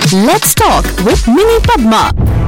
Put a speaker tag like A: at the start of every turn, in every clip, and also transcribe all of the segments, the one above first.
A: Let's talk with Mini Padma.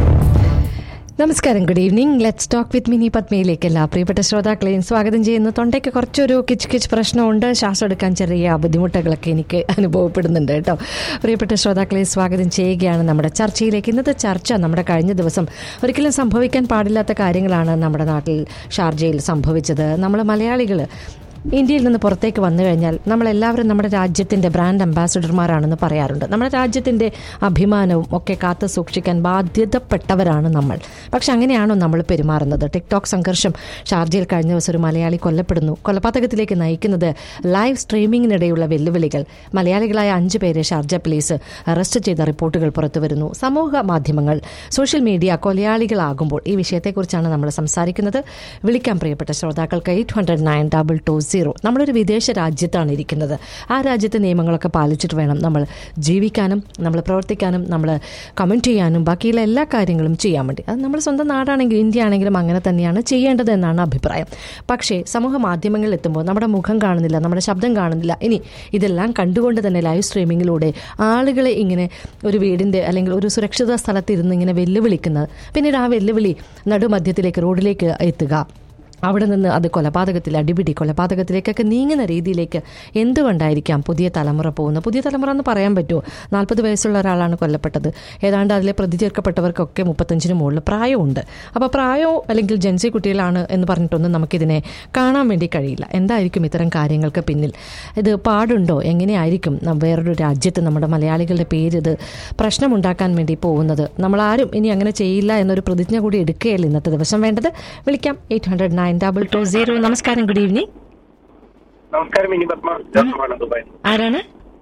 B: നമസ്കാരം good evening let's talk with Mini പത്മയിലേക്ക് എല്ലാ പ്രിയപ്പെട്ട ശ്രോതാക്കളെയും സ്വാഗതം ചെയ്യുന്നു തൊണ്ടയ്ക്ക് കുറച്ചൊരു കിച്ച് കിച്ച് പ്രശ്നമുണ്ട് ശ്വാസം എടുക്കാൻ ചെറിയ ബുദ്ധിമുട്ടുകളൊക്കെ എനിക്ക് അനുഭവപ്പെടുന്നുണ്ട് കേട്ടോ പ്രിയപ്പെട്ട ശ്രോതാക്കളെ സ്വാഗതം ചെയ്യുകയാണ് നമ്മുടെ ചർച്ചയിലേക്ക് ഇന്നത്തെ ചർച്ച നമ്മുടെ കഴിഞ്ഞ ദിവസം ഒരിക്കലും സംഭവിക്കാൻ പാടില്ലാത്ത കാര്യങ്ങളാണ് നമ്മുടെ നാട്ടിൽ ഷാർജയിൽ സംഭവിച്ചത് നമ്മൾ മലയാളികൾ ഇന്ത്യയിൽ നിന്ന് പുറത്തേക്ക് വന്നു കഴിഞ്ഞാൽ നമ്മളെല്ലാവരും നമ്മുടെ രാജ്യത്തിൻ്റെ ബ്രാൻഡ് അംബാസഡർമാരാണെന്ന് പറയാറുണ്ട് നമ്മുടെ രാജ്യത്തിൻ്റെ അഭിമാനവും ഒക്കെ കാത്തു സൂക്ഷിക്കാൻ ബാധ്യതപ്പെട്ടവരാണ് നമ്മൾ പക്ഷെ അങ്ങനെയാണോ നമ്മൾ പെരുമാറുന്നത് ടിക്ടോക്ക് സംഘർഷം ഷാർജയിൽ കഴിഞ്ഞ ദിവസം ഒരു മലയാളി കൊല്ലപ്പെടുന്നു കൊലപാതകത്തിലേക്ക് നയിക്കുന്നത് ലൈവ് സ്ട്രീമിങ്ങിനിടെയുള്ള വെല്ലുവിളികൾ മലയാളികളായ അഞ്ചു പേരെ ഷാർജ പോലീസ് അറസ്റ്റ് ചെയ്ത റിപ്പോർട്ടുകൾ പുറത്തുവരുന്നു സമൂഹ മാധ്യമങ്ങൾ സോഷ്യൽ മീഡിയ കൊലയാളികളാകുമ്പോൾ ഈ വിഷയത്തെക്കുറിച്ചാണ് നമ്മൾ സംസാരിക്കുന്നത് വിളിക്കാൻ പ്രിയപ്പെട്ട ശ്രോതാക്കൾക്ക് eight hundred nine double two zero നമ്മളൊരു വിദേശ രാജ്യത്താണ് ഇരിക്കുന്നത് ആ രാജ്യത്തെ നിയമങ്ങളൊക്കെ പാലിച്ചിട്ട് വേണം നമ്മൾ ജീവിക്കാനും നമ്മൾ പ്രവർത്തിക്കാനും നമ്മൾ കമൻറ്റ് ചെയ്യാനും ബാക്കിയുള്ള എല്ലാ കാര്യങ്ങളും ചെയ്യാൻ വേണ്ടി അത് നമ്മുടെ സ്വന്തം നാടാണെങ്കിലും ഇന്ത്യ ആണെങ്കിലും അങ്ങനെ തന്നെയാണ് ചെയ്യേണ്ടത് എന്നാണ് അഭിപ്രായം പക്ഷേ സമൂഹ മാധ്യമങ്ങളിൽ എത്തുമ്പോൾ നമ്മുടെ മുഖം കാണുന്നില്ല നമ്മുടെ ശബ്ദം കാണുന്നില്ല ഇനി ഇതെല്ലാം കണ്ടുകൊണ്ട് തന്നെ ലൈവ് സ്ട്രീമിങ്ങിലൂടെ ആളുകളെ ഇങ്ങനെ ഒരു വീടിൻ്റെ അല്ലെങ്കിൽ ഒരു സുരക്ഷിത സ്ഥലത്തിരുന്ന് ഇങ്ങനെ വെല്ലുവിളിക്കുന്നത് പിന്നീട് ആ വെല്ലുവിളി നടുമധ്യത്തിലേക്ക് റോഡിലേക്ക് എത്തുക അവിടെ നിന്ന് അത് കൊലപാതകത്തിൽ അടിപിടി കൊലപാതകത്തിലേക്കൊക്കെ നീങ്ങുന്ന രീതിയിലേക്ക് എന്തുകൊണ്ടായിരിക്കാം പുതിയ തലമുറ പോകുന്നത് പുതിയ തലമുറ എന്ന് പറയാൻ പറ്റുമോ നാൽപ്പത് വയസ്സുള്ള ഒരാളാണ് കൊല്ലപ്പെട്ടത് ഏതാണ്ട് അതിലെ പ്രതി ചേർക്കപ്പെട്ടവർക്കൊക്കെ മുപ്പത്തഞ്ചിന് മുകളിൽ പ്രായമുണ്ട് അപ്പോൾ പ്രായമോ അല്ലെങ്കിൽ ജൻസി കുട്ടികളാണ് എന്ന് പറഞ്ഞിട്ടൊന്നും നമുക്കിതിനെ കാണാൻ വേണ്ടി കഴിയില്ല എന്തായിരിക്കും ഇത്തരം കാര്യങ്ങൾക്ക് പിന്നിൽ ഇത് പാടുണ്ടോ എങ്ങനെയായിരിക്കും ന- വേറൊരു രാജ്യത്ത് നമ്മുടെ മലയാളികളുടെ പേര് ഇത് പ്രശ്നമുണ്ടാക്കാൻ വേണ്ടി പോകുന്നത് നമ്മളാരും ഇനി അങ്ങനെ ചെയ്യില്ല എന്നൊരു പ്രതിജ്ഞ കൂടി എടുക്കുകയല്ല ഇന്നത്തെ ദിവസം വേണ്ടത് വിളിക്കാം eight hundred nine double two zero നമസ്കാരം ഗുഡ് ഈവനിങ്
C: നമസ്കാരം മിനി പത്മ ജോസഫാണ് ദുബായ്
B: ആരാണ്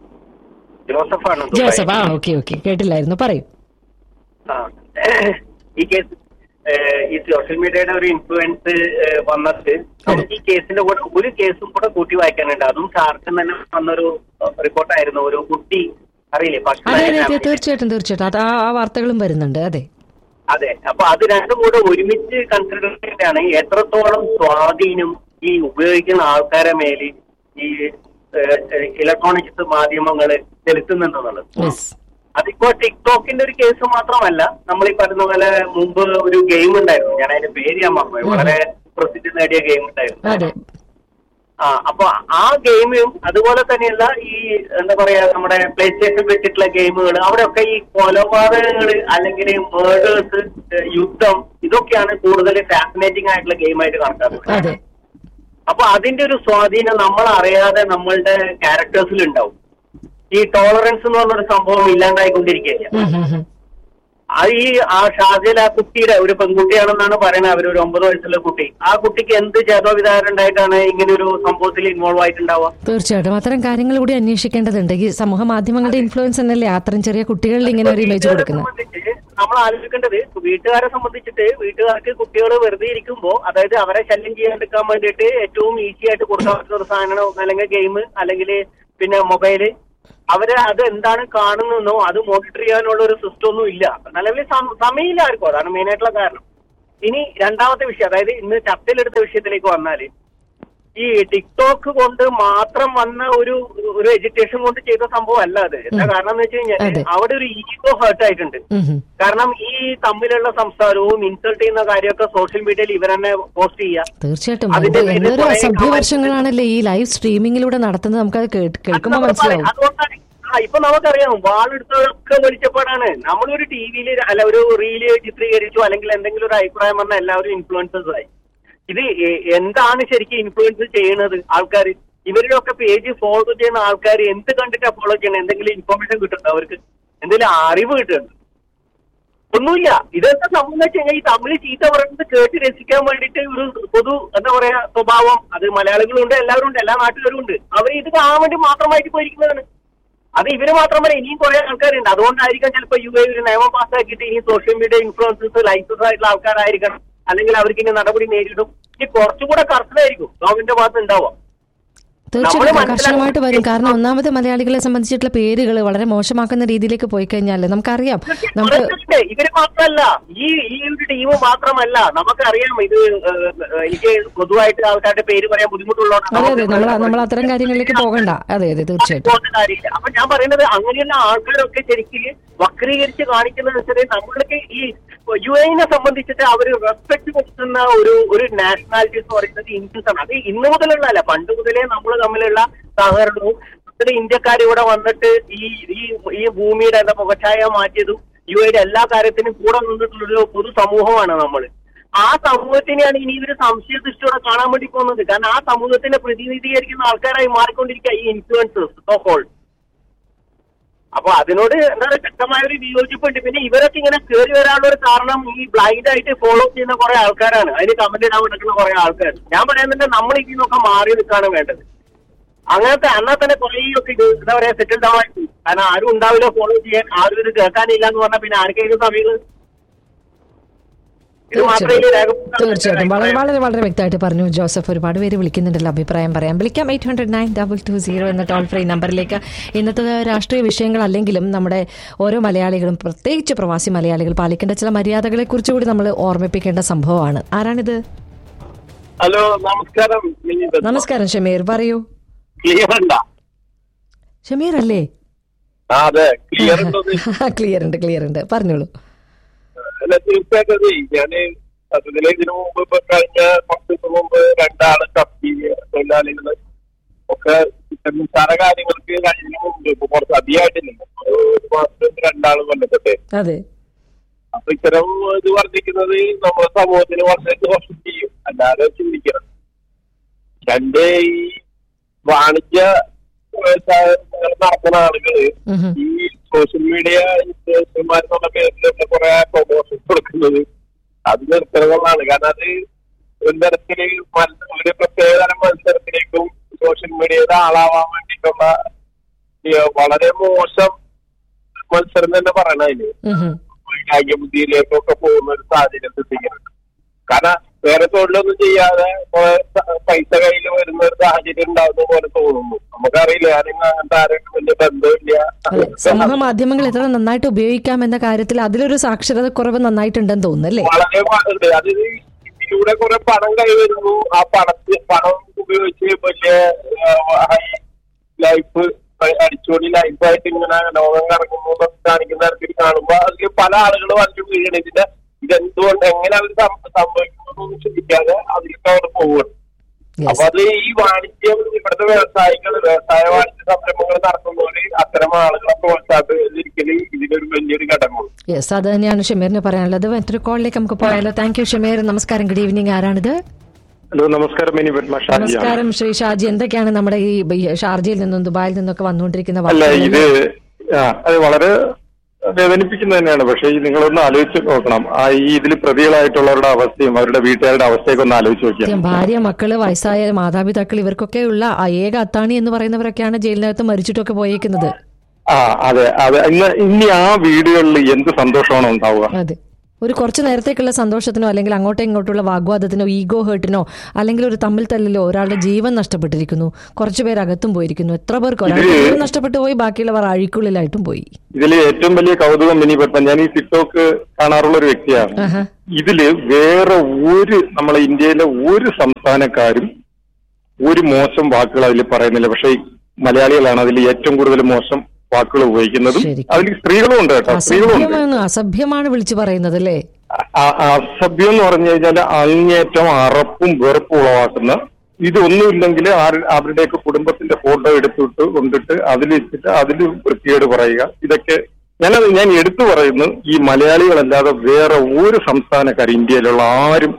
C: ജോസഫാണ് ദുബായ്
B: ജോസഫ് ആ ഓക്കെ ഓക്കെ കേട്ടില്ലായിരുന്നു പറയൂ
C: ആ. ഈ കേസ് ഏഹ്, ഈ സോഷ്യൽ മീഡിയയുടെ ഒരു ഇൻഫ്ലുവൻസ് ഏഹ്, വന്നിട്ട് ഈ കേസിന്റെ കൂടെ ഒരു കേസും കൂടെ കൂട്ടി വായിക്കാനുണ്ട് അതും ഷാർക്കിൽ തന്നെ വന്നൊരു റിപ്പോർട്ടായിരുന്നു ഒരു കുട്ടി അറിയില്ലേ
B: അതെ അതെ അതെ
C: പക്ഷേ
B: തീർച്ചയായിട്ടും തീർച്ചയായിട്ടും അത് ആ ആ വാർത്തകളും വരുന്നുണ്ട് അതെ
C: അതെ അപ്പൊ അത് രണ്ടും കൂടെ ഒരുമിച്ച് കൺസിഡർ ചെയ്യാണ് എത്രത്തോളം സ്വാധീനം ഈ ഉപയോഗിക്കുന്ന ആൾക്കാരെ മേല് ഈ ഇലക്ട്രോണിക്സ് മാധ്യമങ്ങൾ ചെലുത്തുന്നുണ്ടെന്നുള്ളത്
B: യെസ്
C: അതിപ്പോ ടിക്ടോക്കിന്റെ ഒരു കേസ് മാത്രമല്ല നമ്മൾ ഈ പറഞ്ഞ പോലെ മുമ്പ് ഒരു ഗെയിം ഉണ്ടായിരുന്നു ഞാൻ അതിന്റെ പേര് ഞാൻ മറന്നു വളരെ പ്രസിദ്ധി നേടിയ ഗെയിം ഉണ്ടായിരുന്നു
B: അതെ
C: ആ അപ്പൊ ആ ഗെയിമും അതുപോലെ തന്നെയുള്ള ഈ എന്താ പറയാ നമ്മുടെ പ്ലേ സ്റ്റേഷൻ വെച്ചിട്ടുള്ള ഗെയിമുകൾ അവിടെയൊക്കെ ഈ കൊലപാതകങ്ങൾ അല്ലെങ്കിൽ മേഡേഴ്സ് യുദ്ധം ഇതൊക്കെയാണ് കൂടുതൽ ഫാസിനേറ്റിംഗ് ആയിട്ടുള്ള ഗെയിമായിട്ട് കണക്കാക്കുന്നത്
B: അതെ
C: അപ്പൊ അതിന്റെ ഒരു സ്വാധീനം നമ്മൾ അറിയാതെ നമ്മളുടെ ക്യാരക്ടേഴ്സിൽ ഉണ്ടാവും ഈ ടോളറൻസ് എന്ന് പറഞ്ഞൊരു സംഭവം ഇല്ലാണ്ടായിക്കൊണ്ടിരിക്കുകയില്ല
B: ഉം, ഉം, ഉം.
C: അത് ഈ ആ ഷാജിൽ ആ കുട്ടിയുടെ ഒരു പെൺകുട്ടിയാണെന്നാണ് പറയുന്നത് അവർ ഒരു ഒമ്പത് വയസ്സുള്ള കുട്ടി ആ കുട്ടിക്ക് എന്ത് ചേതോവിധാരം ഉണ്ടായിട്ടാണ് ഇങ്ങനെ ഒരു സംഭവത്തിൽ ഇൻവോൾവ് ആയിട്ടുണ്ടാവുക
B: തീർച്ചയായിട്ടും അത്തരം കാര്യങ്ങൾ കൂടി അന്വേഷിക്കേണ്ടതുണ്ട് ഈ സമൂഹ മാധ്യമങ്ങളുടെ ഇൻഫ്ലുവൻസ് എന്നല്ലേ അത്തരം ചെറിയ കുട്ടികളിൽ ഇങ്ങനെ ഒരു ഇമേജ് കൊടുക്കുന്നത്
C: സംബന്ധിച്ച് നമ്മൾ ആലോചിക്കേണ്ടത് വീട്ടുകാരെ സംബന്ധിച്ചിട്ട് വീട്ടുകാർക്ക് കുട്ടികൾ വെറുതെ ഇരിക്കുമ്പോൾ അതായത് അവരെ ശല്യം ചെയ്യാണ്ടിരിക്കാൻ വേണ്ടിയിട്ട് ഏറ്റവും ഈസി ആയിട്ട് കൊടുക്കാൻ പറ്റുന്ന ഒരു സാധനം അല്ലെങ്കിൽ ഗെയിം അല്ലെങ്കിൽ പിന്നെ മൊബൈല് അവര് അത് എന്താണ് കാണുന്നതെന്നോ അത് മോണിറ്റർ ചെയ്യാനുള്ള ഒരു സിസ്റ്റം ഒന്നും ഇല്ല നിലവിൽ സം- സമയമില്ല ആർക്കും അതാണ് മെയിൻ ആയിട്ടുള്ള കാരണം ഇനി രണ്ടാമത്തെ വിഷയം അതായത് ഇന്ന് ചർച്ചയിലെടുത്ത വിഷയത്തിലേക്ക് വന്നാല് ഈ ടിക്ടോക്ക് കൊണ്ട് മാത്രം വന്ന ഒരു ഒരു എഡ്യൂക്കേഷൻ കൊണ്ട് ചെയ്ത സംഭവം അല്ല അത് എന്താ കാരണം എന്ന് വെച്ച് കഴിഞ്ഞാൽ
B: അതെ.
C: അവിടെ ഒരു ഈഗോ ഹേർട്ട് ആയിട്ടുണ്ട്
B: ഉം, ഉം.
C: കാരണം ഈ തമ്മിലുള്ള സംസാരവും ഇൻസൾട്ട് ചെയ്യുന്ന കാര്യമൊക്കെ സോഷ്യൽ മീഡിയയിൽ ഇവർ തന്നെ പോസ്റ്റ് ചെയ്യുക
B: തീർച്ചയായിട്ടും
C: അതിന്റെ
B: അത്
C: പേരിൽ
B: എന്തൊരു
C: കുറേ
B: അസഭ്യവർഷങ്ങളാണല്ലേ ഈ ലൈവ് സ്ട്രീമിങ്ങിലൂടെ നടത്തുന്നത് നമുക്കത് കേട്ട്
C: അത്
B: കേൾക്കുമ്പോൾ
C: നമ്മൾ
B: മനസ്സിലാവും
C: പറയും. അതുകൊണ്ടാണ് ആ ഇപ്പൊ നമുക്കറിയാം വാളെടുത്തതൊക്കെ വെളിച്ചപ്പാടാണ് നമ്മളൊരു ടി വിയിൽ അല്ല ഒരു റീല് ചിത്രീകരിച്ചു അല്ലെങ്കിൽ എന്തെങ്കിലും ഒരു അഭിപ്രായം വന്ന എല്ലാവരും ഇൻഫ്ലുവൻസേഴ്സ് ആയി ഇത് എ- എന്താണ് ശരിക്കും ഇൻഫ്ലുവൻസ് ചെയ്യുന്നത് ആൾക്കാർ ഇവരുടെ ഒക്കെ പേജ് ഫോളോ ചെയ്യുന്ന ആൾക്കാർ എന്ത് കണ്ടിട്ടാ ഫോളോ ചെയ്യണം എന്തെങ്കിലും ഇൻഫർമേഷൻ കിട്ടുന്നുണ്ടോ അവർക്ക് എന്തെങ്കിലും അറിവ് കിട്ടുന്നുണ്ട് ഒന്നുമില്ല ഇതെന്താ സംഭവം എന്ന് വെച്ച് കഴിഞ്ഞാൽ ഈ തമിഴ് ചീത്ത പറയുന്നത് കേട്ട് രസിക്കാൻ വേണ്ടിയിട്ട് ഒരു പൊതു എന്താ പറയാ സ്വഭാവം അത് മലയാളികളും ഉണ്ട് എല്ലാവരും ഉണ്ട് എല്ലാ നാട്ടുകാരും ഉണ്ട് അവർ ഇത് കാണാൻ വേണ്ടി മാത്രമായിട്ട് പോയിരിക്കുന്നതാണ് അത് ഇവര് മാത്രമല്ല ഇനിയും കുറെ ആൾക്കാരുണ്ട് അതുകൊണ്ടായിരിക്കാം ചിലപ്പോൾ യു എ ഒരു നിയമം പാസ്സാക്കിയിട്ട് ഇനി സോഷ്യൽ മീഡിയ ഇൻഫ്ലുവൻസസ് ലൈസൻസ് ആയിട്ടുള്ള ആൾക്കാരായിരിക്കണം അല്ലെങ്കിൽ അവർക്ക് ഇനി നടപടി നേരിടും ഇനി കുറച്ചുകൂടെ കർശനമായിരിക്കും ഗവൺമെന്റിന്റെ ഭാഗത്ത് ഉണ്ടാവുക
B: തീർച്ചയായിട്ടും
C: നമ്മള്
B: കർശനമായിട്ട് വരും കാരണം
C: മനസ്സിലാക്കണം.
B: ഒന്നാമത് മലയാളികളെ സംബന്ധിച്ചിട്ടുള്ള പേരുകൾ വളരെ മോശമാക്കുന്ന രീതിയിലേക്ക് പോയി കഴിഞ്ഞാൽ നമുക്കറിയാം നമുക്ക്
C: കുറച്ചുണ്ട്. ഇവര് മാത്രമല്ല ഈ ഈ ഒരു ടീം മാത്രമല്ല നമുക്കറിയാം ഇത് ഏഹ്, ഏഹ്, എനിക്ക് പൊതുവായിട്ട് ആൾക്കാരുടെ പേര് പറയാൻ ബുദ്ധിമുട്ടുള്ളതാണ്
B: അതെ അതെ നമ്മൾ നമ്മൾ അത്തരം കാര്യങ്ങളിലേക്ക് പോകണ്ട അതെ അതെ തീർച്ചയായിട്ടും
C: പോകേണ്ട കാര്യമില്ല അപ്പൊ ഞാൻ പറയുന്നത് അങ്ങനെയുള്ള ആൾക്കാരൊക്കെ ശരിക്ക് വക്രീകരിച്ച് കാണിക്കുന്നത് വെച്ചാൽ നമ്മൾക്ക് ഈ യു എനെ സംബന്ധിച്ചിട്ട് അവർ റെസ്പെക്ട് കൊടുക്കുന്ന ഒരു ഒരു നാഷണാലിറ്റി എന്ന് പറയുന്നത് ഇന്ത്യൻസ് ആണ് അത് ഇന്ന് മുതലുള്ളതല്ല പണ്ട് മുതലേ നമ്മൾ തമ്മിലുള്ള സഹകരണവും ഇവിടെ ഇന്ത്യക്കാർ ഇവിടെ വന്നിട്ട് ഈ ഈ ഈ ഭൂമിയുടെ എന്താ മുഖച്ഛായ മാറ്റിയതും യു എയുടെ എല്ലാ കാര്യത്തിനും കൂടെ നിന്നിട്ടുള്ളൊരു പൊതു സമൂഹമാണ് നമ്മൾ ആ സമൂഹത്തിനെയാണ് ഇനി ഇവര് സംശയദൃഷ്ടിയോടെ കാണാൻ വേണ്ടി പോകുന്നത് കാരണം ആ സമൂഹത്തിനെ പ്രതിനിധീകരിക്കുന്ന ആൾക്കാരായി മാറിക്കൊണ്ടിരിക്കുക ഈ ഇൻഫ്ലുവൻസേഴ്സ് സോ കോൾഡ് അപ്പൊ അതിനോട് എന്താ പറയുക ശക്തമായ ഒരു വിയോജിപ്പുണ്ട് പിന്നെ ഇവരൊക്കെ ഇങ്ങനെ കയറി വരാനുള്ള ഒരു കാരണം ഈ ബ്ലൈൻഡ് ആയിട്ട് ഫോളോ ചെയ്യുന്ന കുറെ ആൾക്കാരാണ് അതിന് കമന്റ് ഇടാൻ എടുക്കുന്ന കുറെ ആൾക്കാർ ഞാൻ പറയുന്നുണ്ട് നമ്മൾ ഇതിനൊക്കെ മാറി നിൽക്കാണ് വേണ്ടത് അങ്ങനത്തെ എന്നാൽ തന്നെ കുറെ ഒക്കെ ഇത് എന്താ പറയാ സെറ്റിൽ ഡൗൺ ആയി പോകും. കാരണം ആരും ഉണ്ടാവില്ല ഫോളോ ചെയ്യാൻ ആരും ഇത് കേൾക്കാനില്ല എന്ന് പറഞ്ഞാൽ പിന്നെ ആർക്കെങ്കിലും സമയങ്ങൾ ഇത് മാത്രമേ ഇതിൽ രേഖപ്പെടുത്താൻ
B: തീർച്ചയായിട്ടും വളരെ
C: പറ്റുന്ന
B: വളരെ വളരെ വ്യക്തമായിട്ട് പറഞ്ഞു ജോസഫ് ഒരുപാട് പേര് വിളിക്കുന്നുണ്ടല്ലോ അഭിപ്രായം പറയാം വിളിക്കാം eight hundred nine double two zero എന്ന ടോൾ ഫ്രീ നമ്പറിലേക്ക് ഇന്നത്തെ രാഷ്ട്രീയ വിഷയങ്ങളല്ലെങ്കിലും നമ്മുടെ ഓരോ മലയാളികളും പ്രത്യേകിച്ച് പ്രവാസി മലയാളികൾ പാലിക്കേണ്ട ചില മര്യാദകളെ കുറിച്ച് കൂടി നമ്മൾ ഓർമ്മിപ്പിക്കേണ്ട സംഭവമാണ് ആരാണിത്
C: ഹലോ നമസ്കാരം
B: നമസ്കാരം ഷമീർ പറയൂ
C: ക്ലിയർ ഉണ്ടാ
B: ഷമീർ അല്ലേ
C: ആ അതെ ക്ലിയർ ഉണ്ടോ
B: ക്ലിയർ ഉണ്ട് ക്ലിയർ ഉണ്ട് പറഞ്ഞോളൂ
C: അല്ല തീർച്ചയായിട്ടും ഞാന് സത്യത്തില് ഇതിനു മുമ്പ് ഇപ്പൊ കഴിഞ്ഞ കുറച്ച് ദിവസം മുമ്പ് രണ്ടാള് കപ്പി തൊഴിലാളികള് ഒക്കെ നിസ്സാര കാര്യങ്ങൾക്ക് കഴിഞ്ഞതിന് മുമ്പ് ഇപ്പൊ കുറച്ച് അധികമായിട്ടില്ല ഒരു മാസത്തിൽ രണ്ടാള് കൊല്ലപ്പെട്ടെ
B: അതെ
C: അപ്പൊ ഇത്തരം ഇത് വർദ്ധിക്കുന്നത് നമ്മുടെ സമൂഹത്തിന് വളരെ ദോഷം ചെയ്യും അല്ലാതെ ചിന്തിക്കണം രണ്ട് ഈ വാണിജ്യ വ്യവസായങ്ങൾ നടത്തുന്ന ആളുകള്
B: ഉം ഹും.
C: ഈ സോഷ്യൽ മീഡിയ ഇൻഫ്ലുവൻസർമാരെന്നുള്ള പേരിലൊക്കെ കുറെ പ്രൊമോഷൻ കൊടുക്കുന്നത് അത് നിർത്തണമെന്നാണ് കാരണം അത് ഒരു തരത്തില് മത്സ- ഒരു പ്രത്യേക തരം മത്സരത്തിലേക്കും സോഷ്യൽ മീഡിയയുടെ ആളാവാൻ വേണ്ടിയിട്ടുള്ള ഈ വളരെ മോശം മത്സരം തന്നെ പറയണ അതിന്
B: ഉം ഹും.
C: ബുദ്ധിയിലേക്കൊക്കെ പോകുന്ന ഒരു സാഹചര്യം സൃഷ്ടിക്കുന്നുണ്ട് കാരണം വേറെ തൊഴിലൊന്നും ചെയ്യാതെ കുറെ സ- പൈസ കയ്യിൽ വരുന്ന ഒരു സാഹചര്യം ഉണ്ടാകുന്ന പോലെ തോന്നുന്നു നമുക്കറിയില്ല ഞാനിന്ന് അങ്ങനത്തെ ആരും വലിയ ബന്ധമില്ല
B: അതെ സമൂഹ മാധ്യമങ്ങൾ എത്ര നന്നായിട്ട് ഉപയോഗിക്കാം എന്ന കാര്യത്തിൽ അതിലൊരു സാക്ഷരത കുറവ് നന്നായിട്ടുണ്ടെന്ന് തോന്നുന്നു അല്ലേ
C: വളരെ പാടുണ്ട് അത് ഇതിലൂടെ കുറെ പണം കൈവരുന്നു ആ പണത്തിൽ പണം ഉപയോഗിച്ച് വലിയ ഹൈ ലൈഫ് അടിച്ചുപൊളി ലൈഫായിട്ട് ഇങ്ങനെ ലോകം കറങ്ങുന്നു എന്നൊക്കെ കാണിക്കുന്ന തരത്തിൽ കാണുമ്പോ അതിൽ പല ആളുകളും അതിൽ വീഴണം ഇതിന്റെ ഇതെന്തുകൊണ്ട് എങ്ങനെ അവർ സംഭവിക്കുന്നു ചിന്തിക്കാതെ അതിലേക്ക് അവർ പോവുകയാണ്
B: Yes.
C: അപ്പൊ അത് ഈ വാണിജ്യം ഇവിടുത്തെ വ്യവസായികൾ വ്യവസായ വാണിജ്യ സംരംഭങ്ങൾ നടത്തുന്നവര് അത്തരം ആളുകളെ പ്രോത്സാഹിപ്പിക്കല് ഇതിനൊരു വലിയൊരു ഘടകമാണ്
B: യെസ് അത് തന്നെയാണ് ഷമീറിന് പറയാനുള്ളത് മറ്റൊരു കോളിലേക്ക് നമുക്ക് പോയാലോ താങ്ക് യു ഷമീർ നമസ്കാരം ഗുഡ് ഈവനിങ് ആരാണിത്
D: ഹലോ നമസ്കാരം മിനി പത്മ ഷാജിയാണ്
B: നമസ്കാരം ശ്രീ ഷാജി എന്തൊക്കെയാണ് നമ്മുടെ ഈ ഈ ഷാർജയിൽ നിന്നും ദുബായിൽ നിന്നൊക്കെ വന്നുകൊണ്ടിരിക്കുന്ന
D: അല്ല
B: വാർത്തകൾ?
D: ഇത് ആ അത് വളരെ വേദനിപ്പിക്കുന്ന തന്നെയാണ് പക്ഷേ ഈ നിങ്ങളൊന്ന് ആലോചിച്ച് നോക്കണം ആ ഈ ഇതിൽ പ്രതികളായിട്ടുള്ളവരുടെ അവസ്ഥയും അവരുടെ വീട്ടുകാരുടെ അവസ്ഥയൊക്കെ ഒന്ന് ആലോചിച്ച് നോക്കിയാൽ
B: സത്യം ഭാര്യ മക്കള് വയസ്സായ മാതാപിതാക്കൾ ഇവർക്കൊക്കെയുള്ള ആ ഏക അത്താണി എന്ന് പറയുന്നവരൊക്കെയാണ് ജയിലിനകത്ത് മരിച്ചിട്ടൊക്കെ പോയേക്കുന്നത്
D: ആ അതെ അതെ ഇന്ന് ഇനി ആ വീടുകളിൽ എന്ത് സന്തോഷമാണ് ഉണ്ടാവുക
B: അതെ ഒരു കുറച്ച് നേരത്തേക്കുള്ള സന്തോഷത്തിനോ അല്ലെങ്കിൽ അങ്ങോട്ടോ ഇങ്ങോട്ടുള്ള വാഗ്വാദത്തിനോ ഈഗോ ഹേർട്ടിനോ അല്ലെങ്കിൽ ഒരു തമ്മിൽ തല്ലിലോ ഒരാളുടെ ജീവൻ നഷ്ടപ്പെട്ടിരിക്കുന്നു കുറച്ചു പേർ അകത്തും പോയിരിക്കുന്നു എത്ര പേർക്ക് ഒരാളുടെ
D: ഇത്
B: ജീവൻ നഷ്ടപ്പെട്ടു പോയി ബാക്കിയുള്ളവർ അഴിക്കുള്ളിലായിട്ടും പോയി
D: ഇതിൽ ഏറ്റവും വലിയ കൗതുകം മിനി പത്മ ഞാൻ ഈ ടിക്ടോക്ക് കാണാറുള്ള ഒരു വ്യക്തിയാണ്
B: ആഹാ.
D: ഇതില് വേറെ ഒരു നമ്മളെ ഇന്ത്യയിലെ ഒരു സംസ്ഥാനക്കാരും ഒരു മോശം വാക്കുകൾ അതിൽ പറയുന്നില്ല പക്ഷേ ഈ മലയാളികളാണ് അതിൽ ഏറ്റവും കൂടുതൽ മോശം വാക്കുകൾ ഉപയോഗിക്കുന്നതും
B: ശരിക്കും.
D: അതിൽ സ്ത്രീകളും ഉണ്ട് കേട്ടോ സ്ത്രീകളും ഉണ്ട്
B: അസഭ്യമാണ് അസഭ്യമാണ് വിളിച്ചു പറയുന്നത് അല്ലേ
D: ആ- ആ അസഭ്യം എന്ന് പറഞ്ഞു കഴിഞ്ഞാൽ അങ്ങേറ്റം അറപ്പും വെറുപ്പും ഉളവാക്കുന്ന ഇതൊന്നുമില്ലെങ്കിൽ ആര് അവരുടെയൊക്കെ കുടുംബത്തിന്റെ ഫോട്ടോ എടുത്തിട്ട് കൊണ്ടിട്ട് അതിൽ വെച്ചിട്ട് അതിൽ വൃത്തികേട് പറയുക ഇതൊക്കെ ഞാനത് ഞാൻ എടുത്തു പറയുന്നു ഈ മലയാളികളല്ലാതെ വേറെ ഒരു സംസ്ഥാനക്കാർ ഇന്ത്യയിലുള്ള ആരും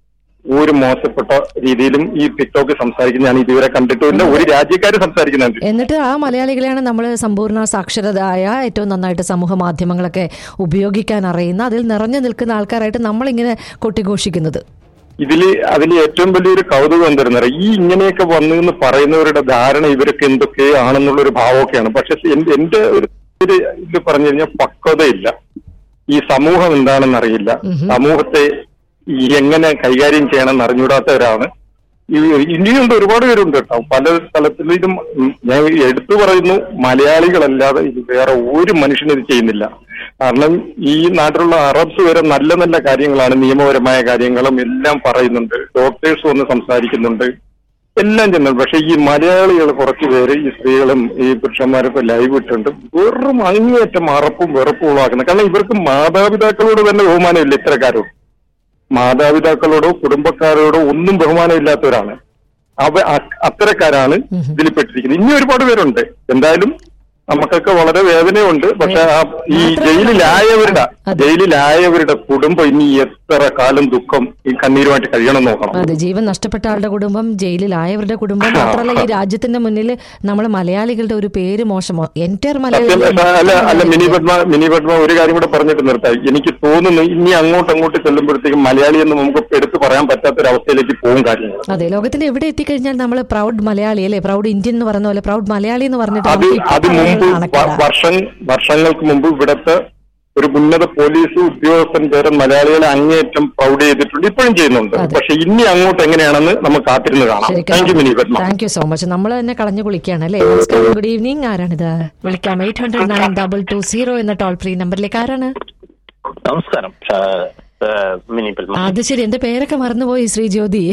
D: ഒരു മോശപ്പെട്ട രീതിയിലും ഈ ടിക്ടോക്ക് സംസാരിക്കുന്ന ഞാൻ ഇതുവരെ കണ്ടിട്ടുമില്ല ഒരു രാജ്യക്കാർ സംസാരിക്കുന്നുണ്ട്
B: എന്നിട്ട് ആ മലയാളികളെയാണ് നമ്മൾ സമ്പൂർണ്ണ സാക്ഷരതായ ഏറ്റവും നന്നായിട്ട് സമൂഹ മാധ്യമങ്ങളൊക്കെ ഉപയോഗിക്കാൻ അറിയുന്ന അതിൽ നിറഞ്ഞു നിൽക്കുന്ന ആൾക്കാരായിട്ട് നമ്മളിങ്ങനെ കൊട്ടിഘോഷിക്കുന്നത്
D: ഇതില് അതിൽ ഏറ്റവും വലിയൊരു കൗതുകം എന്തായിരുന്നറിയാം ഈ ഇങ്ങനെയൊക്കെ വന്നു എന്ന് പറയുന്നവരുടെ ധാരണ ഇവരൊക്കെ എന്തൊക്കെയാണെന്നുള്ള ഒരു ഭാവമൊക്കെയാണ് പക്ഷെ എന്റെ എന്റെ ഒരു ഒരു ഇത് പറഞ്ഞു കഴിഞ്ഞാൽ പക്വതയില്ല ഈ സമൂഹം എന്താണെന്ന് അറിയില്ല സമൂഹത്തെ ഈ എങ്ങനെ കൈകാര്യം ചെയ്യണമെന്ന് അറിഞ്ഞൂടാത്തവരാണ് ഈ ഇനിയുണ്ട് ഒരുപാട് പേരുണ്ട് കേട്ടോ പല സ്ഥലത്തിലും ഇതും ഉം, ഞാൻ എടുത്തു പറയുന്നു മലയാളികളല്ലാതെ ഇത് വേറെ ഒരു മനുഷ്യനും ഇത് ചെയ്യുന്നില്ല കാരണം ഈ നാട്ടിലുള്ള അറബ്സ് വരെ നല്ല നല്ല കാര്യങ്ങളാണ് നിയമപരമായ കാര്യങ്ങളും എല്ലാം പറയുന്നുണ്ട് ഡോക്ടേഴ്സ് വന്ന് സംസാരിക്കുന്നുണ്ട് എല്ലാം ചെന്നു പക്ഷെ ഈ മലയാളികൾ കുറച്ച് പേര് ഈ സ്ത്രീകളും ഈ പുരുഷന്മാരൊക്കെ ലൈവ് ഇട്ടുണ്ട് വെറും അങ്ങേയറ്റം മറപ്പും വെറുപ്പും ഉളവാക്കുന്നത് കാരണം ഇവർക്ക് മാതാപിതാക്കളോട് തന്നെ ബഹുമാനമില്ല ഇത്തരക്കാരോട് മാതാപിതാക്കളോടോ കുടുംബക്കാരോടോ ഒന്നും ബഹുമാനമില്ലാത്തവരാണ് അവ അ- അത്തരക്കാരാണ് ഇതിൽ പെട്ടിരിക്കുന്നത് ഇനി ഒരുപാട് പേരുണ്ട് എന്തായാലും നമുക്കൊക്കെ വളരെ വേദനയുണ്ട് പക്ഷെ ആ ഈ
B: മാത്രമല്ല-
D: ജയിലിലായവരുടെ
B: അതെ.
D: ജയിലിലായവരുടെ കുടുംബം ഇനി എത്ര കാലം ദുഃഖം ഈ കണ്ണീരുമായിട്ട് കഴിയണം നോക്കണം
B: അതെ ജീവൻ നഷ്ടപ്പെട്ട ആളുടെ കുടുംബം ജയിലിലായവരുടെ കുടുംബം മാത്രമല്ല ഈ രാജ്യത്തിന്റെ മുന്നിൽ നമ്മൾ മലയാളികളുടെ ഒരു പേര് മോശമോ എൻറ്റയർ
D: സത്യം
B: മലയാളി
D: അല്ല അല്ല മിനി പത്മ മിനി പത്മ ഒരു കാര്യം കൂടെ പറഞ്ഞിട്ട് നിർത്താം എനിക്ക് തോന്നുന്നു ഇനി അങ്ങോട്ട് അങ്ങോട്ട് ചെല്ലുമ്പോഴത്തേക്കും മലയാളി എന്ന് നമുക്ക് എടുത്തു പറയാൻ പറ്റാത്തൊരവസ്ഥയിലേക്ക് പോകും കാര്യങ്ങൾ
B: അതെ ലോകത്തിന്റെ എവിടെ എത്തിക്കഴിഞ്ഞാൽ നമ്മൾ പ്രൗഡ് മലയാളി അല്ലെ പ്രൗഡ് ഇന്ത്യൻ എന്ന് പറയുന്ന പോലെ പ്രൗഡ് മലയാളി എന്ന് പറഞ്ഞിട്ട്
D: അത്
B: നമുക്ക് ഇപ്പൊ
D: അത് മുമ്പ്
B: പറയുന്നത്
D: വ-
B: നാണക്കേടാ.
D: വർഷം വർഷങ്ങൾക്ക് മുമ്പ് ഇവിടുത്തെ ഒരു ഉന്നത പോലീസ് ഉദ്യോഗസ്ഥൻ പേര് മലയാളികളെ അങ്ങേയറ്റം പ്രൗഡ് ചെയ്തിട്ടുണ്ട് ഇപ്പോഴും ചെയ്യുന്നുണ്ട്
B: അതെ.
D: പക്ഷെ ഇനി അങ്ങോട്ട് എങ്ങനെയാണെന്ന് നമുക്ക് കാത്തിരുന്ന് കാണാം thank you Mini Padma
B: thank you so much നമ്മൾ തന്നെ കളഞ്ഞു കുളിക്കുകയാണ് അല്ലേ നമസ്കാരം ഗുഡ് ഈവനിങ് ആരാണിത് വിളിക്കാം eight hundred nine double two zero എന്ന ടോൾ ഫ്രീ നമ്പറിലേക്ക് ആരാണ്
E: നമസ്കാരം ആ, ആ, മിനി പത്മ
B: അത് ശരി എന്റെ പേരൊക്കെ മറന്നുപോയി ശ്രീജ്യോതി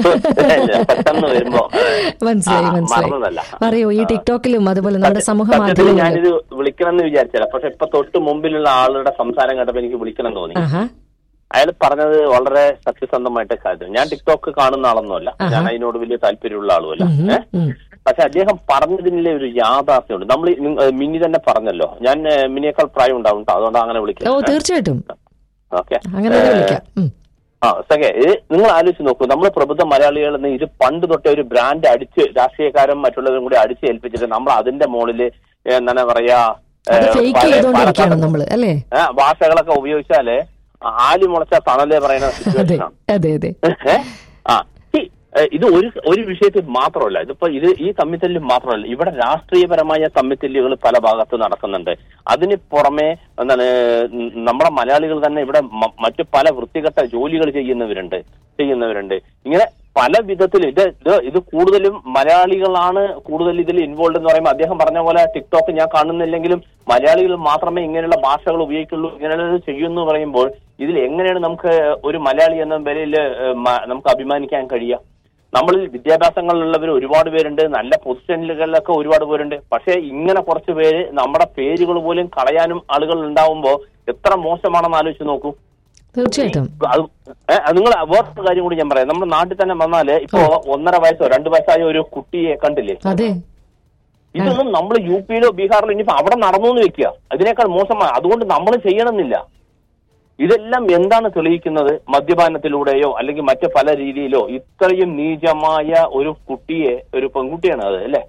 E: പെട്ടെന്ന് വരുമ്പോ
B: മനസ്സിലായി
E: ആ,
B: മനസ്സിലായി
E: മറന്നതല്ല.
B: പറയൂ ഈ ടിക്ടോക്കിലും അതുപോലെ നമ്മുടെ സമൂഹ
E: സത്യത്തിൽ
B: മാധ്യമങ്ങളിലും
E: ഞാനിത് വിളിക്കണം എന്ന് വിചാരിച്ചില്ല പക്ഷെ ഇപ്പൊ തൊട്ട് മുമ്പിലുള്ള ആളുടെ സംസാരം കേട്ടപ്പോ എനിക്ക് വിളിക്കണം തോന്നി
B: ആഹാ
E: അയാൾ പറഞ്ഞത് വളരെ സത്യസന്ധമായിട്ട് കാര്യം ഞാൻ ടിക്ടോക്ക് കാണുന്ന ആളൊന്നുമല്ല
B: ആഹാ.
E: ഞാൻ അതിനോട് വലിയ താല്പര്യമുള്ള ആളുമല്ല
B: ഉം,
E: ഏ?
B: ഉം.
E: പക്ഷെ അദ്ദേഹം പറഞ്ഞതിലെ ഒരു യാഥാർത്ഥ്യമുണ്ട് നമ്മൾ മിനി തന്നെ പറഞ്ഞല്ലോ ഞാൻ ഏ, മിനിയേക്കാൾ പ്രായം ഉണ്ടാവും ട്ടോ. അതുകൊണ്ട് അങ്ങനെ
B: ഓ
E: വിളിക്കുന്നത്
B: തീർച്ചയായിട്ടും
E: ഓക്കെ
B: അങ്ങനെ തന്നെ വിളിക്കാം ഉം.
E: ആ സഖേ ഇത് നിങ്ങൾ ആലോചിച്ച് നോക്കൂ നമ്മൾ പ്രബുദ്ധ മലയാളികൾ എന്ന് ഇത് പണ്ട് തൊട്ടേ ഒരു ബ്രാൻഡ് അടിച്ച് രാഷ്ട്രീയക്കാരും മറ്റുള്ളവരും കൂടി അടിച്ച് ഏൽപ്പിച്ചിട്ട് നമ്മൾ അതിന്റെ മുകളില് ഏ, എന്താണ് പറയാ ഏ,
B: അത് ഫേക്ക്
E: പല-
B: ചെയ്തോണ്ടിരിക്കുകയാണ്
E: പല-
B: നമ്മള് അല്ലേ
E: ഏ, ഭാഷകളൊക്കെ ഉപയോഗിച്ചാല് ആലി മുളച്ച തണലേ പറയുന്ന
B: അതെ
E: സിറ്റുവേഷൻ ആണ്
B: അതെ അതെ
E: ഏ? ആ ഈ, ഏ, ഇത് ഒരു ഒരു വിഷയത്തിൽ മാത്രമല്ല ഇതിപ്പോ ഇത് ഈ തമ്മിത്തല്ലിൽ മാത്രമല്ല ഇവിടെ രാഷ്ട്രീയപരമായ തമ്മിത്തല്ലുകൾ പല ഭാഗത്ത് നടക്കുന്നുണ്ട് അതിന് പുറമെ എന്താണ് ഉം, നമ്മുടെ മലയാളികൾ തന്നെ ഇവിടെ മ- മറ്റു പല വൃത്തികെട്ട ജോലികൾ ചെയ്യുന്നവരുണ്ട് ചെയ്യുന്നവരുണ്ട് ഇങ്ങനെ പല വിധത്തിൽ ഇത് ഇത് ഇത് കൂടുതലും മലയാളികളാണ് കൂടുതൽ ഇതിൽ ഇൻവോൾവ് എന്ന് പറയുമ്പോൾ അദ്ദേഹം പറഞ്ഞ പോലെ ടിക്ടോക്ക് ഞാൻ കാണുന്നില്ലെങ്കിലും മലയാളികൾ മാത്രമേ ഇങ്ങനെയുള്ള ഭാഷകൾ ഉപയോഗിക്കുള്ളൂ ഇങ്ങനെയുള്ളത് ചെയ്യുന്നു പറയുമ്പോൾ ഇതിൽ എങ്ങനെയാണ് നമുക്ക് ഒരു മലയാളി എന്ന നിലയിൽ ഏഹ്, മ- നമുക്ക് അഭിമാനിക്കാൻ കഴിയുക നമ്മളിൽ വിദ്യാഭ്യാസങ്ങളിലുള്ളവർ ഒരുപാട് പേരുണ്ട് നല്ല പൊസിഷനുകളിലൊക്കെ ഒരുപാട് പേരുണ്ട് പക്ഷേ ഇങ്ങനെ കുറച്ച് പേര് നമ്മുടെ പേരുകൾ പോലും കളയാനും ആളുകൾ ഉണ്ടാവുമ്പോൾ എത്ര മോശമാണെന്ന് ആലോചിച്ച് നോക്കൂ
B: തീർച്ചയായിട്ടും
E: അത് ഏ, അത് നിങ്ങൾ വേറൊരു കാര്യം കൂടി ഞാൻ പറയാം നമ്മുടെ നാട്ടിൽ തന്നെ വന്നാല് ഇപ്പോ ഒന്നര വയസ്സോ രണ്ട് വയസ്സായ ഒരു കുട്ടിയെ കണ്ടില്ലേ
B: അതെ
E: ഇതൊന്നും നമ്മൾ യു പിയിലോ ബീഹാറിലോ ഇനിയിപ്പോ അവിടെ നടന്നു എന്ന് വെക്കുക അതിനേക്കാൾ മോശമാണ് അതുകൊണ്ട് നമ്മൾ ചെയ്യണമെന്നില്ല ഇതെല്ലാം എന്താണ് തെളിയിക്കുന്നത് മദ്യപാനത്തിലൂടെയോ അല്ലെങ്കിൽ മറ്റു പല രീതിയിലോ ഇത്രയും നീചമായ ഒരു കുട്ടിയെ ഒരു പെൺകുട്ടിയാണ് അത് അല്ലേ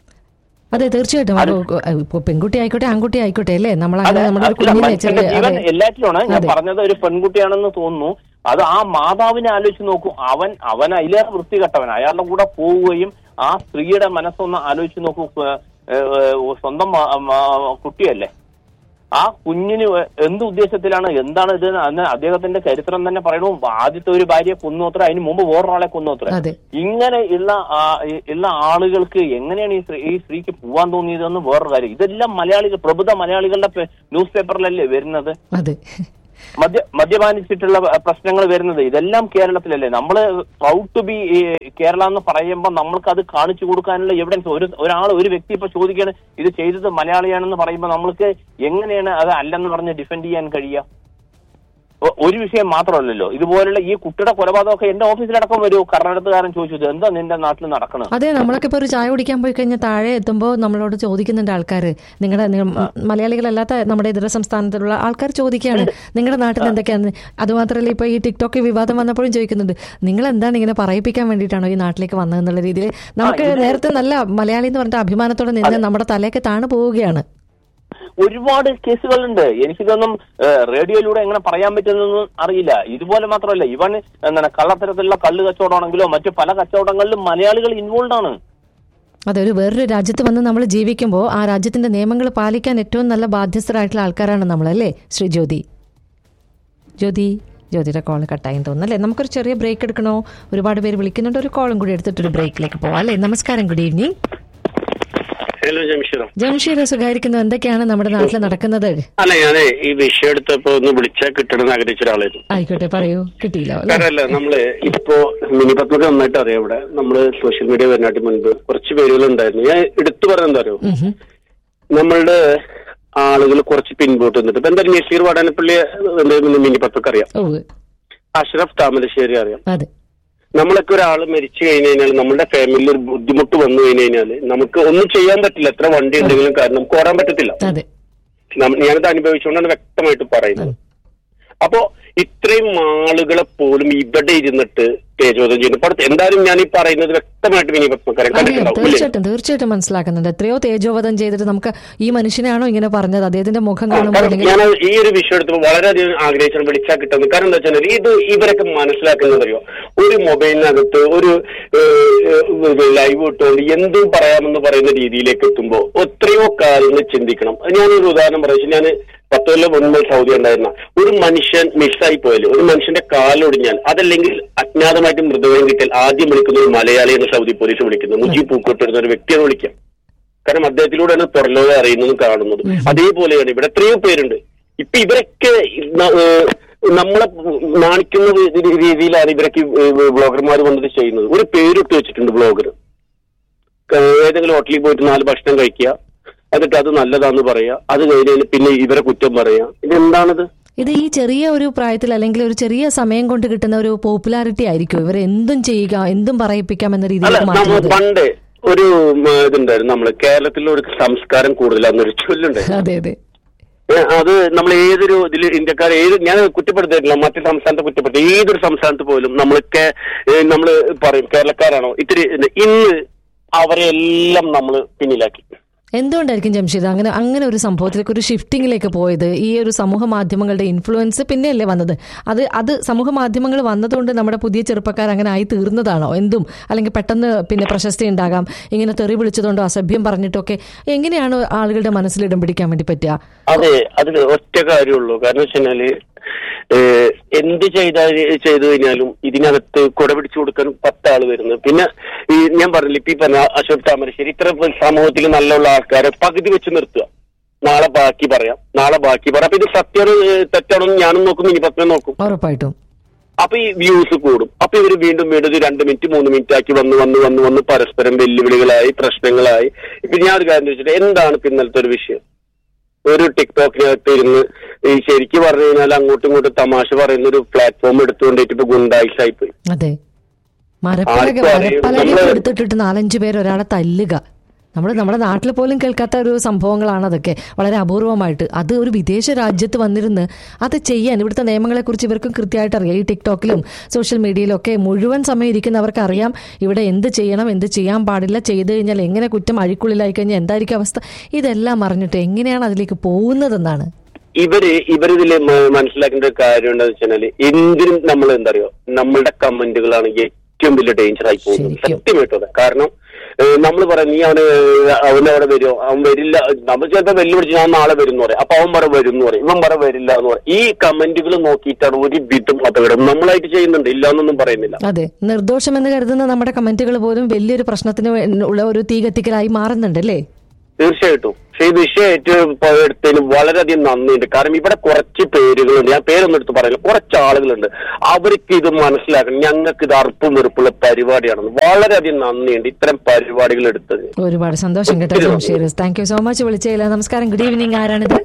B: അതെ തീർച്ചയായിട്ടും അത് ഇപ്പൊ പെൺകുട്ടി ആയിക്കോട്ടെ ആൺകുട്ടി ആയിക്കോട്ടെ അല്ലേ നമ്മൾ
E: അതെ,
B: അങ്ങനെ നമ്മുടെ ഒരു
E: അല്ല,
B: കുഞ്ഞിനെ
E: മനുഷ്യന്റെ
B: ചെറിയ
E: ജീവൻ
B: അതെ.
E: എല്ലാറ്റിലുമാണ് ഞാൻ
B: അതെ.
E: പറഞ്ഞത് ഒരു പെൺകുട്ടിയാണെന്ന് തോന്നുന്നു അത് ആ മാതാവിനെ ആലോചിച്ച് നോക്കൂ അവൻ അവൻ അതിലേറെ വൃത്തികെട്ടവൻ അയാളുടെ കൂടെ പോവുകയും ആ സ്ത്രീയുടെ മനസ്സൊന്ന് ആലോചിച്ച് നോക്കൂ ഏഹ്, ഏഹ്, സ്വന്തം മ- മ- കുട്ടിയല്ലേ ആ കുഞ്ഞിന് എന്ത് ഉദ്ദേശത്തിലാണ് എന്താണ് ഇത് അന്ന് അദ്ദേഹത്തിന്റെ ചരിത്രം തന്നെ പറയണു ആദ്യത്തെ ഒരു ഭാര്യയെ കൊന്നോത്ര അതിന് മുമ്പ് വേറൊരാളെ കൊന്നോത്ര
B: അതെ
E: ഇങ്ങനെ ഉള്ള ആ- ഈ- ഉള്ള ആളുകൾക്ക് എങ്ങനെയാണ് ഈ സ്ത്രീ ഈ സ്ത്രീക്ക് പോവാൻ തോന്നിയതെന്ന് വേറൊരു കാര്യം ഇതെല്ലാം മലയാളികൾ പ്രബുദ്ധ മലയാളികളുടെ പേ- ന്യൂസ് പേപ്പറിലല്ലേ വരുന്നത്
B: അതെ
E: മദ്യ മദ്യപാനിച്ചിട്ടുള്ള പ്രശ്നങ്ങൾ വരുന്നത് ഇതെല്ലാം കേരളത്തിലല്ലേ നമ്മൾ പ്രൗഡ് ടു ബി കേരള എന്ന് പറയുമ്പോൾ നമ്മൾക്ക് അത് കാണിച്ചു കൊടുക്കാനുള്ള എവിഡൻസ് ഒരു ഒരാൾ ഒരു വ്യക്തി ഇപ്പൊ ചോദിക്കാണ് ഇത് ചെയ്തത് മലയാളിയാണെന്ന് പറയുമ്പോൾ നമ്മൾക്ക് എങ്ങനെയാണ് അത് അല്ലെന്ന് പറഞ്ഞ് ഡിഫെൻഡ് ചെയ്യാൻ കഴിയുക ഒ- ഒരു വിഷയം മാത്രമല്ലല്ലോ ഇതുപോലുള്ള ഈ കുട്ടിയുടെ കൊലപാതകമൊക്കെ എന്റെ ഓഫീസിലടക്കം ഒരു കർണാടകക്കാരൻ ചോദിച്ചു "ഇത് എന്താ നിന്റെ നാട്ടിൽ നടക്കണത്
B: അതെ നമ്മളൊക്കെ ഇപ്പൊ ഒരു ചായ കുടിക്കാൻ പോയി കഴിഞ്ഞാൽ താഴെ എത്തുമ്പോൾ നമ്മളോട് ചോദിക്കുന്നുണ്ട് ആൾക്കാർ നിങ്ങളുടെ മലയാളികളല്ലാത്ത നമ്മുടെ ഇതര സംസ്ഥാനത്തിലുള്ള ആൾക്കാർ ചോദിക്കുകയാണ് നിങ്ങളുടെ നാട്ടിൽ എന്തൊക്കെയാണ് അതുമാത്രമല്ല ഇപ്പൊ ഈ ടിക്ടോക്ക് വിവാദം വന്നപ്പോഴും ചോദിക്കുന്നുണ്ട് നിങ്ങൾ എന്താണ് ഇങ്ങനെ പറയിപ്പിക്കാൻ വേണ്ടിയിട്ടാണോ ഈ നാട്ടിലേക്ക് വന്നതെന്നുള്ള രീതിയിൽ നമുക്ക് നേരത്തെ നല്ല മലയാളി എന്ന് പറഞ്ഞിട്ട് അഭിമാനത്തോടെ നിന്ന് നമ്മുടെ തലയൊക്കെ താണു പോവുകയാണ്
E: ഒരുപാട് കേസുകളുണ്ട് എനിക്കിതൊന്നും ഏഹ്, റേഡിയോയിലൂടെ എങ്ങനെ പറയാൻ പറ്റുന്നൊന്നും അറിയില്ല ഇതുപോലെ മാത്രമല്ല ഇവൻ എന്താണ് കള്ളത്തരത്തിലുള്ള കള്ള് കച്ചവടമാണെങ്കിലോ മറ്റു പല കച്ചവടങ്ങളിലും മലയാളികൾ ഇൻവോൾവ് ആണ്
B: അതെ ഒരു വേറൊരു രാജ്യത്ത് വന്ന് നമ്മൾ ജീവിക്കുമ്പോൾ ആ രാജ്യത്തിന്റെ നിയമങ്ങൾ പാലിക്കാൻ ഏറ്റവും നല്ല ബാധ്യസ്ഥരായിട്ടുള്ള ആൾക്കാരാണ് നമ്മൾ അല്ലേ ശ്രീ ജ്യോതി ജ്യോതി ജ്യോതിയുടെ കോൾ കട്ടായി തോന്നുന്നു അല്ലേ നമുക്കൊരു ചെറിയ ബ്രേക്ക് എടുക്കണോ ഒരുപാട് പേര് വിളിക്കുന്നുണ്ട് ഒരു കോളും കൂടി എടുത്തിട്ട് ഒരു ബ്രേക്കിലേക്ക് പോവാം അല്ലേ നമസ്കാരം ഗുഡ് ഈവനിങ്
F: ഹലോ ജംഷീറോ
B: ജംഷീർ സുഖായിരിക്കുന്നു എന്തൊക്കെയാണ് നമ്മുടെ നാട്ടിൽ നടക്കുന്നത്
F: അല്ല ഞാനേ ഈ വിഷയം എടുത്തപ്പോ ഒന്ന് വിളിച്ചാൽ കിട്ടണമെന്ന് ആഗ്രഹിച്ച ഒരാളായിരുന്നു
B: ആയിക്കോട്ടെ പറയൂ കിട്ടിയില്ലോ അല്ലേ?
F: കാരണം അല്ല നമ്മള് ഇപ്പോ മിനി പത്മൊക്കെ നന്നായിട്ട് അറിയാം ഇവിടെ നമ്മള് സോഷ്യൽ മീഡിയ വരുന്നാട്ടി മുൻപ് കുറച്ച് പേരുകൾ ഉണ്ടായിരുന്നു ഞാൻ എടുത്തു പറഞ്ഞ എന്താ അറിയോ
B: ഉം ഹും.
F: നമ്മളുടെ ആളുകൾ കുറച്ച് പിൻപോട്ട് നിന്നിട്ട് ഇപ്പൊ എന്തായാലും നസീർ വാടാനപ്പള്ളി എന്തായാലും മിനി പത്മൊക്കെ അറിയാം
B: ഓ
F: അഷ്റഫ് താമരശ്ശേരി അറിയാം
B: അതെ
F: നമ്മളൊക്കെ ഒരാൾ മരിച്ചു കഴിഞ്ഞു കഴിഞ്ഞാൽ നമ്മുടെ ഫാമിലിയിൽ ഒരു ബുദ്ധിമുട്ട് വന്നു കഴിഞ്ഞു കഴിഞ്ഞാൽ നമുക്ക് ഒന്നും ചെയ്യാൻ പറ്റില്ല എത്ര വണ്ടി ഉണ്ടെങ്കിലും കാരണം നമുക്ക് ഓടാൻ പറ്റത്തില്ല
B: അതെ
F: നം- ഞാനത് അനുഭവിച്ചുകൊണ്ടാണ് വ്യക്തമായിട്ട് പറയുന്നത് അപ്പോ ഇത്രയും ആളുകളെ പോലും ഇവിടെ ഇരുന്നിട്ട് തേജോധം ചെയ്യുന്നു ഇപ്പൊ അടുത്ത് എന്തായാലും ഞാൻ ഈ പറയുന്നത് വ്യക്തമായിട്ട് വിനി പത്മക്കാരൻ
B: അറിയാം
F: കണ്ടിട്ടുണ്ടാവും ഇല്ലേ?
B: തീർച്ചയായിട്ടും തീർച്ചയായിട്ടും മനസ്സിലാക്കുന്നുണ്ട് എത്രയോ തേജോവധം ചെയ്തിട്ട് നമുക്ക് ഈ മനുഷ്യനാണോ ഇങ്ങനെ പറഞ്ഞത് അദ്ദേഹത്തിന്റെ മുഖം കാണുമ്പോൾ
F: കാരണം
B: അല്ലെങ്കിൽ
F: ഞാൻ ഈ ഒരു വിഷയം എടുത്തപ്പോൾ വളരെയധികം ആഗ്രഹിച്ചാണ് വിളിച്ചാൽ കിട്ടുന്നത് കാരണം എന്താ വെച്ചാൽ ഇത് ഇവരൊക്കെ മനസ്സിലാക്കുന്നത് അറിയോ ഒരു മൊബൈലിനകത്ത് ഒരു ലൈവ് ഇട്ടുകൊണ്ട് എന്തും പറയാമെന്ന് പറയുന്ന രീതിയിലേക്ക് എത്തുമ്പോൾ എത്രയോ കാര്യങ്ങൾ ചിന്തിക്കണം ഞാനൊരു ഉദാഹരണം പറയാം ഞാൻ പത്ത് കൊല്ലം മുൻപ് സൗദി ഉണ്ടായിരുന്ന ഒരു മനുഷ്യൻ മിസ്സായി പോയാൽ ഒരു മനുഷ്യന്റെ കാലൊടിഞ്ഞാൽ അതല്ലെങ്കിൽ അജ്ഞാതമായിട്ട് മൃതദേഹം കിട്ടിയാൽ ആദ്യം വിളിക്കുന്ന ഒരു മലയാളി എന്ന് സൗദി പോലീസ് വിളിക്കുന്നത് മുജീബ് പൂക്കോട്ടിരുന്ന ഒരു വ്യക്തിയെ വിളിക്കാം കാരണം അദ്ദേഹത്തിലൂടെയാണ് പുറലോകം അറിയുന്നതും കാണുന്നതും അതേപോലെയാണ് ഇവിടെ എത്രയോ പേരുണ്ട് ഇപ്പൊ ഇവരൊക്കെ ന- ഏഹ് നമ്മളെ നാണിക്കുന്ന രീ- രീതിയിലാണ് ഇവരൊക്കെ ബ്ലോഗർമാർ വന്നിട്ട് ചെയ്യുന്നത് ഒരു പേരിട്ട് വെച്ചിട്ടുണ്ട് ബ്ലോഗർ ഏതെങ്കിലും ഹോട്ടലിൽ പോയിട്ട് നാല് ഭക്ഷണം കഴിക്കുക എന്നിട്ട് അത് നല്ലതാന്ന് പറയാ അത് കഴിഞ്ഞ് പിന്നെ ഇവരെ കുറ്റം പറയാ ഇതെന്താണിത്
B: ഇത് ഈ ചെറിയ ഒരു പ്രായത്തിൽ അല്ലെങ്കിൽ ഒരു ചെറിയ സമയം കൊണ്ട് കിട്ടുന്ന ഒരു പോപ്പുലാരിറ്റി ആയിരിക്കും ഇവർ എന്തും ചെയ്യുക എന്തും പറയിപ്പിക്കാം എന്ന
F: അല്ല
B: രീതിയിലേക്ക്
F: നമ്മൾ
B: മാറ്റുന്നത്
F: പണ്ട് ഒരു ഉം, ഇതുണ്ടായിരുന്നു നമ്മള് കേരളത്തിൽ ഒരു സംസ്കാരം കൂടുതലാന്നൊരു ചൊല്ലുണ്ടായിരുന്നു
B: അതെ അതെ
F: ഏ, അത് നമ്മൾ ഏതൊരു ഇതിൽ ഇന്ത്യക്കാർ ഏത് ഞാൻ കുറ്റപ്പെടുത്തിയിട്ടില്ല മറ്റു സംസ്ഥാനത്തെ കുറ്റപ്പെടുത്തി ഏതൊരു സംസ്ഥാനത്ത് പോലും നമ്മളൊക്കെ നമ്മൾ പറയും കേരളക്കാരാണോ ഇത്തിരി ഇത് ഇന്ന് അവരെ എല്ലാം നമ്മൾ പിന്നിലാക്കി
B: എന്തുകൊണ്ടായിരിക്കും ജംഷീദ് അങ്ങനെ അങ്ങനെ ഒരു സംഭവത്തിലേക്ക് ഒരു ഷിഫ്റ്റിങ്ങിലേക്ക് പോയത് ഈ ഒരു സമൂഹ മാധ്യമങ്ങളുടെ ഇൻഫ്ലുവൻസ് പിന്നെയല്ലേ വന്നത് അത് അത് സമൂഹ മാധ്യമങ്ങൾ വന്നതുകൊണ്ട് നമ്മുടെ പുതിയ ചെറുപ്പക്കാർ അങ്ങനെ ആയി തീർന്നതാണോ എന്തും അല്ലെങ്കിൽ പെട്ടെന്ന് പിന്നെ പ്രശസ്തി ഉണ്ടാകാം ഇങ്ങനെ തെറി വിളിച്ചതുകൊണ്ടോ അസഭ്യം പറഞ്ഞിട്ടൊക്കെ എങ്ങനെയാണ് ആളുകളുടെ മനസ്സിൽ ഇടം പിടിക്കാൻ വേണ്ടി പറ്റുക
F: അതെ അതിൽ ഒറ്റ കാര്യമുള്ളൂ കാരണം വെച്ചാല് എന്ത് ചെയ്താൽ ചെയ്തു കഴിഞ്ഞാലും ഇതിനകത്ത് കുട പിടിച്ചു കൊടുക്കാൻ പത്താള് വരുന്നത് പിന്നെ ഈ ഞാൻ പറഞ്ഞില്ല ഇപ്പൊ ഈ പറഞ്ഞ അശോക് താമരശ്ശേരി ഇത്ര സമൂഹത്തിൽ നല്ലുള്ള ആൾക്കാരെ പകുതി വെച്ച് നിർത്തുക നാളെ ബാക്കി പറയാം നാളെ ബാക്കി പറയാം അപ്പൊ ഇത് സത്യം തെറ്റാണോ എന്ന് ഞാനും നോക്കും ഇനി പത്മം നോക്കും
B: ഉറപ്പായിട്ടും
F: അപ്പൊ ഈ വ്യൂസ് കൂടും അപ്പൊ ഇവര് വീണ്ടും വീണ്ടും ഇത് രണ്ട് മിനിറ്റ് മൂന്ന് മിനിറ്റ് ആക്കി വന്ന് വന്ന് വന്ന് വന്ന് പരസ്പരം വെല്ലുവിളികളായി പ്രശ്നങ്ങളായി ഇപ്പൊ ഞാൻ ഒരു കാര്യം ചോദിച്ചിട്ട് എന്താണ് ഇപ്പൊ ഇന്നലത്തെ ഒരു വിഷയം ഒരു ടിക്ടോക്കിനകത്ത് ഇരുന്ന് ഈ ശരിക്കും പറഞ്ഞു കഴിഞ്ഞാൽ അങ്ങോട്ടും ഇങ്ങോട്ടും തമാശ പറയുന്ന ഒരു പ്ലാറ്റ്ഫോം എടുത്തുകൊണ്ടിട്ട് ഇപ്പൊ ഗുണ്ടായിസായി പോയി
B: അതെ മരപ്പലക
F: ആർക്കും അറിയും.
B: മരപ്പലക
F: നമ്മള്
B: എടുത്തിട്ടിട്ട് നാലഞ്ച് പേര് ഒരാളെ തല്ലുക നമ്മൾ നമ്മുടെ നാട്ടിൽ പോലും കേൾക്കാത്ത ഒരു സംഭവങ്ങളാണ് അതൊക്കെ വളരെ അപൂർവമായിട്ട് അത് ഒരു വിദേശ രാജ്യത്ത് വന്നിരുന്ന് അത് ചെയ്യാൻ ഇവിടുത്തെ നിയമങ്ങളെക്കുറിച്ച് ഇവർക്കും കൃത്യമായിട്ട് അറിയാം ഈ ടിക്ടോക്കിലും സോഷ്യൽ മീഡിയയിലും ഒക്കെ മുഴുവൻ സമയം ഇരിക്കുന്നവർക്ക് അറിയാം ഇവിടെ എന്ത് ചെയ്യണം എന്ത് ചെയ്യാൻ പാടില്ല ചെയ്തു കഴിഞ്ഞാൽ എങ്ങനെ കുറ്റം അഴിക്കുള്ളിലായി കഴിഞ്ഞാൽ എന്തായിരിക്കും അവസ്ഥ ഇതെല്ലാം അറിഞ്ഞിട്ട് എങ്ങനെയാണ് അതിലേക്ക് പോകുന്നതെന്നാണ്
F: ഇവര് ഇവരിതില് മ- മനസ്സിലാക്കേണ്ട ഒരു കാര്യം എന്താണെന്ന് വെച്ചാല് എന്തിനും നമ്മൾ എന്താ അറിയോ നമ്മളുടെ കമന്റുകളാണ് ഏറ്റവും വലിയ ഡേഞ്ചർ ആയി പോകുന്നത്
B: ശരിക്കും.
F: സത്യമായിട്ടും അതെ കാരണം നമ്മൾ പറയാം നീ അവന് അവന് അവിടെ വരുമോ അവൻ വരില്ല നമ്മൾ ചിലപ്പോ വെല്ലുവിളിച്ച് ഞാൻ നാളെ വരും എന്ന് പറയും അപ്പൊ അവൻ പറ വരും എന്ന് പറയും ഇവൻ പറ വരില്ല എന്ന് പറയും ഈ കമന്റുകൾ നോക്കിയിട്ടാണ് ഒരു വിധം അപകടം നമ്മളായിട്ട് ചെയ്യുന്നുണ്ട് ഇല്ല എന്നൊന്നും പറയുന്നില്ല
B: അതെ നിർദോഷമെന്ന് കരുതുന്ന നമ്മുടെ കമന്റുകൾ പോലും വലിയൊരു പ്രശ്നത്തിന് വേ- ഉള്ള ഒരു തീ കത്തിക്കലായി മാറുന്നുണ്ട് അല്ലേ
F: തീർച്ചയായിട്ടും പക്ഷേ ഈ വിഷയം ഏറ്റവും ഇപ്പൊ എടുത്തതിന് വളരെയധികം നന്ദിയുണ്ട് കാരണം ഇവിടെ കുറച്ച് പേരുകളുണ്ട് ഞാൻ പേരൊന്നും എടുത്ത് പറയില്ല കുറച്ച് ആളുകളുണ്ട് അവർക്ക് ഇത് മനസ്സിലാക്കണം ഞങ്ങൾക്ക് ഇത് അർപ്പും വെറുപ്പുള്ള പരിപാടിയാണെന്ന് വളരെയധികം നന്ദിയുണ്ട് ഇത്തരം പരിപാടികൾ എടുത്തത്
B: ഒരുപാട് സന്തോഷം കേട്ടോ
F: ഒത്തിരി
B: ജംഷീർസ് താങ്ക് യു സോ മച്ച് വിളിച്ചതില്ല നമസ്കാരം ഗുഡ് ഈവനിങ് ആരാണിത്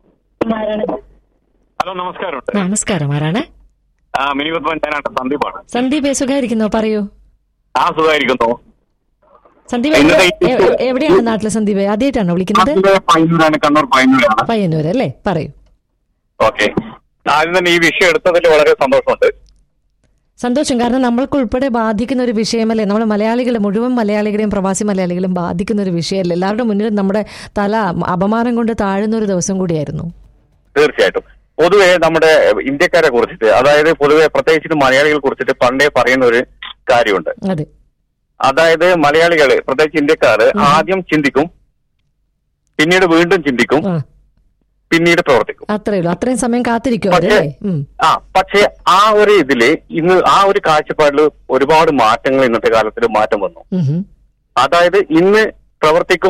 D: ഹലോ നമസ്കാരം
B: നമസ്കാരം ആരാണ്
D: ആ മിനി പത്മൻ ഞാനാണ് സന്ദീപാണ്
B: സന്ദീപ് സുഖായിരിക്കുന്നോ പറയൂ
D: ആ സുഖമായിരിക്കുന്നു
B: സന്ദീപ്
D: ഇന്നത്തെ
B: എവിടെ-
D: ഈ-
B: എ- എവിടെയാണ് നാട്ടിലെ സന്ദീപ് ആദ്യമായിട്ടാണോ വിളിക്കുന്നത്
D: പയ്യന്നൂരാണ് കണ്ണൂർ പയ്യന്നൂരാണ്
B: പയ്യന്നൂർ അല്ലേ പറയൂ
D: ഓക്കെ ആദ്യം തന്നെ ഈ വിഷയം എടുത്തതിൽ വളരെ സന്തോഷമുണ്ട്
B: സന്തോഷം കാരണം നമ്മൾക്ക് ഉൾപ്പെടെ ബാധിക്കുന്ന ഒരു വിഷയമല്ലേ നമ്മൾ മലയാളികളെ മുഴുവൻ മലയാളികളെയും പ്രവാസി മലയാളികളെയും ബാധിക്കുന്ന ഒരു വിഷയമല്ലേ എല്ലാവരുടെ മുന്നിൽ നമ്മുടെ തല അപമാനം കൊണ്ട് താഴുന്ന ഒരു ദിവസം കൂടിയായിരുന്നു
D: തീർച്ചയായിട്ടും പൊതുവെ നമ്മുടെ ഇന്ത്യക്കാരെ കുറിച്ചിട്ട് അതായത് പൊതുവെ പ്രത്യേകിച്ച് മലയാളികളെ കുറിച്ചിട്ട് പണ്ടേ പറയുന്ന ഒരു കാര്യമുണ്ട്
B: അതെ
D: അതായത് മലയാളികള് പ്രത്യേകിച്ച് ഇന്ത്യക്കാര് ആദ്യം ചിന്തിക്കും പിന്നീട് വീണ്ടും ചിന്തിക്കും
B: ആ
D: പിന്നീട് പ്രവർത്തിക്കും
B: അത്രേ ഉള്ളൂ അത്രയും സമയം കാത്തിരിക്കും
D: പക്ഷേ
B: അവരല്ലേ ഉം.
D: ആ പക്ഷേ ആ ഒരു ഇതില് ഇന്ന് ആ ഒരു കാഴ്ചപ്പാടിൽ ഒരുപാട് മാറ്റങ്ങൾ ഇന്നത്തെ കാലത്തിൽ മാറ്റം വന്നു
B: ഉം ഹും.
D: അതായത് ഇന്ന് പ്രവർത്തിക്കും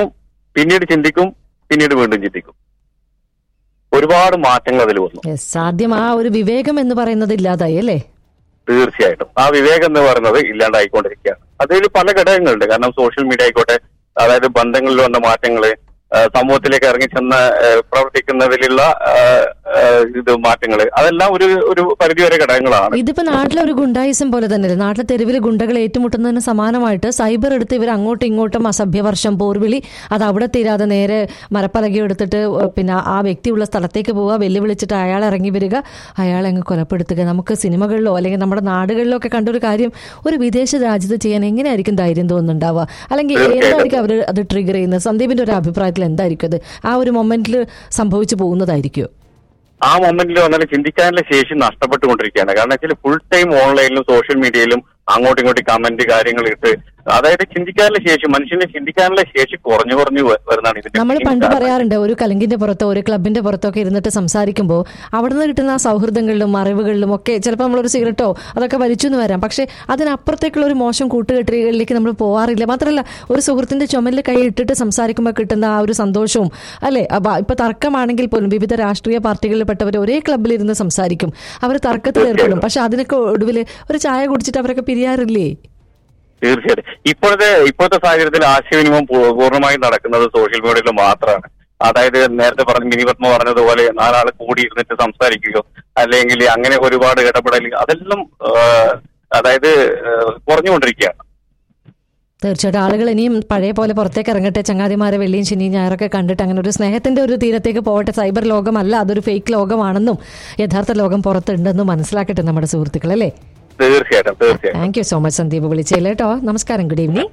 D: പിന്നീട് ചിന്തിക്കും പിന്നീട് വീണ്ടും ചിന്തിക്കും ഒരുപാട് മാറ്റങ്ങൾ അതിൽ വന്നു
B: യെസ് ആദ്യം ആ ഒരു വിവേകം എന്ന് പറയുന്നത് ഇല്ലാതായി അല്ലേ
D: തീർച്ചയായിട്ടും ആ വിവേകം എന്ന് പറയുന്നത് ഇല്ലാണ്ടായിക്കൊണ്ടിരിക്കുകയാണ് അതിൽ പല ഘടകങ്ങളുണ്ട് കാരണം സോഷ്യൽ മീഡിയ ആയിക്കോട്ടെ അതായത് ബന്ധങ്ങളിൽ വന്ന മാറ്റങ്ങള് ആ, സമൂഹത്തിലേക്ക് ഇറങ്ങിച്ചെന്ന് ആ, പ്രവർത്തിക്കുന്നതിലുള്ള ആ, ആ, ഇത് മാറ്റങ്ങള് അതെല്ലാം ഒരു ഒരു പരിധിവരെ ഘടകങ്ങളാണ്
B: ഇതിപ്പോ നാട്ടിലെ ഒരു ഗുണ്ടായിസം പോലെ തന്നെയല്ലേ നാട്ടിലെ തെരുവിൽ ഗുണ്ടകൾ ഏറ്റുമുട്ടുന്നതിന് സമാനമായിട്ട് സൈബർ എടുത്ത് ഇവർ അങ്ങോട്ടും ഇങ്ങോട്ടും അസഭ്യവർഷം പോർവിളി അത് അവിടെ തീരാതെ നേരെ മരപ്പലക എടുത്തിട്ട് പിന്നെ ആ വ്യക്തിയുള്ള സ്ഥലത്തേക്ക് പോവുക വെല്ലുവിളിച്ചിട്ട് അയാൾ ഇറങ്ങി വരിക അയാളെ അങ്ങ് കൊലപ്പെടുത്തുക നമുക്ക് സിനിമകളിലോ അല്ലെങ്കിൽ നമ്മുടെ നാടുകളിലോ ഒക്കെ കണ്ടൊരു കാര്യം ഒരു വിദേശ രാജ്യത്ത് ചെയ്യാൻ എങ്ങനെയായിരിക്കും ധൈര്യം തോന്നുന്നുണ്ടാവുക അല്ലെങ്കിൽ എന്തായിരിക്കും അവർ അത് ട്രിഗർ ചെയ്യുന്നത് സന്ദീപിന്റെ ഒരു അഭിപ്രായത്തിൽ എന്തായിരിക്കും അത് ആ ഒരു മൊമെന്റിൽ സംഭവിച്ചു പോകുന്നതായിരിക്കും
D: ആ മൊമെന്റിൽ വന്നാൽ ചിന്തിക്കാനുള്ള ശേഷി നഷ്ടപ്പെട്ടുകൊണ്ടിരിക്കുകയാണ് കാരണം വെച്ചാൽ ഫുൾ ടൈം ഓൺലൈനിലും സോഷ്യൽ മീഡിയയിലും അങ്ങോട്ടും ഇങ്ങോട്ടും കമന്റ് കാര്യങ്ങൾ ഇട്ട് അതായത് ചിന്തിക്കാനുള്ള ശേഷി മനുഷ്യന്റെ ചിന്തിക്കാനുള്ള ശേഷി കുറഞ്ഞു കുറഞ്ഞു വ- വരുന്നതാണ് ഇതിന്റെ
B: നമ്മൾ
D: main
B: പണ്ട്
D: കാരണം.
B: പറയാറുണ്ട് ഒരു കലങ്കിന്റെ പുറത്തോ ഒരു ക്ലബിന്റെ പുറത്തോ ഒക്കെ ഇരുന്നിട്ട് സംസാരിക്കുമ്പോൾ അവിടെ നിന്ന് കിട്ടുന്ന ആ സൗഹൃദങ്ങളിലും അറിവുകളിലും ഒക്കെ ചിലപ്പോൾ നമ്മളൊരു സിഗരറ്റോ അതൊക്കെ വലിച്ചു എന്ന് വരാം പക്ഷെ അതിനപ്പുറത്തേക്കുള്ള ഒരു മോശം കൂട്ടുകെട്ടുകളിലേക്ക് നമ്മൾ പോകാറില്ല മാത്രമല്ല ഒരു സുഹൃത്തിന്റെ ചുമലിൽ കൈ ഇട്ടിട്ട് സംസാരിക്കുമ്പോൾ കിട്ടുന്ന ആ ഒരു സന്തോഷവും അല്ലെ അപ്പൊ ഇപ്പൊ തർക്കമാണെങ്കിൽ പോലും വിവിധ രാഷ്ട്രീയ പാർട്ടികളിൽപ്പെട്ടവർ ഒരേ ക്ലബ്ബിൽ ഇരുന്ന് സംസാരിക്കും അവർ തർക്കത്തിൽ ഏർപ്പെടും പക്ഷെ അതിനൊക്കെ ഒടുവിൽ ഒരു ചായ കുടിച്ചിട്ട് അവരൊക്കെ പിരിയാറില്ലേ
D: തീർച്ചയായിട്ടും ഇപ്പോഴത്തെ ഇപ്പോഴത്തെ സാഹചര്യത്തിൽ ആശയവിനിമയം പൂ- പൂർണ്ണമായും നടക്കുന്നത് സോഷ്യൽ മീഡിയയിൽ മാത്രമാണ് അതായത് നേരത്തെ പറഞ്ഞ മിനിപത്മ പറഞ്ഞതുപോലെ നാലാള് കൂടി ഇരുന്നിട്ട് സംസാരിക്കുകയോ അല്ലെങ്കിൽ അങ്ങനെ ഒരുപാട് ഇടപെടൽ അതെല്ലാം ആ, അതായത് ആ, കുറഞ്ഞുകൊണ്ടിരിക്കുകയാണ്
B: തീർച്ചയായിട്ടും ആളുകൾ ഇനിയും പഴയ പോലെ പുറത്തേക്ക് ഇറങ്ങട്ടെ ചങ്ങാതിമാരെ വെള്ളിയും ശനിയും ഞായറൊക്കെ കണ്ടിട്ട് അങ്ങനെ ഒരു സ്നേഹത്തിന്റെ ഒരു തീരത്തേക്ക് പോകട്ടെ സൈബർ ലോകമല്ല അതൊരു ഫേക്ക് ലോകമാണെന്നും യഥാർത്ഥ ലോകം പുറത്തുണ്ടെന്നും മനസ്സിലാക്കട്ടെ നമ്മുടെ സുഹൃത്തുക്കൾ അല്ലേ
D: തീർച്ചയായിട്ടും തീർച്ചയായിട്ടും
B: thank you so much Sandeep വിളിച്ചതിൽ കേട്ടോ നമസ്കാരം ഗുഡ് ഈവനിങ്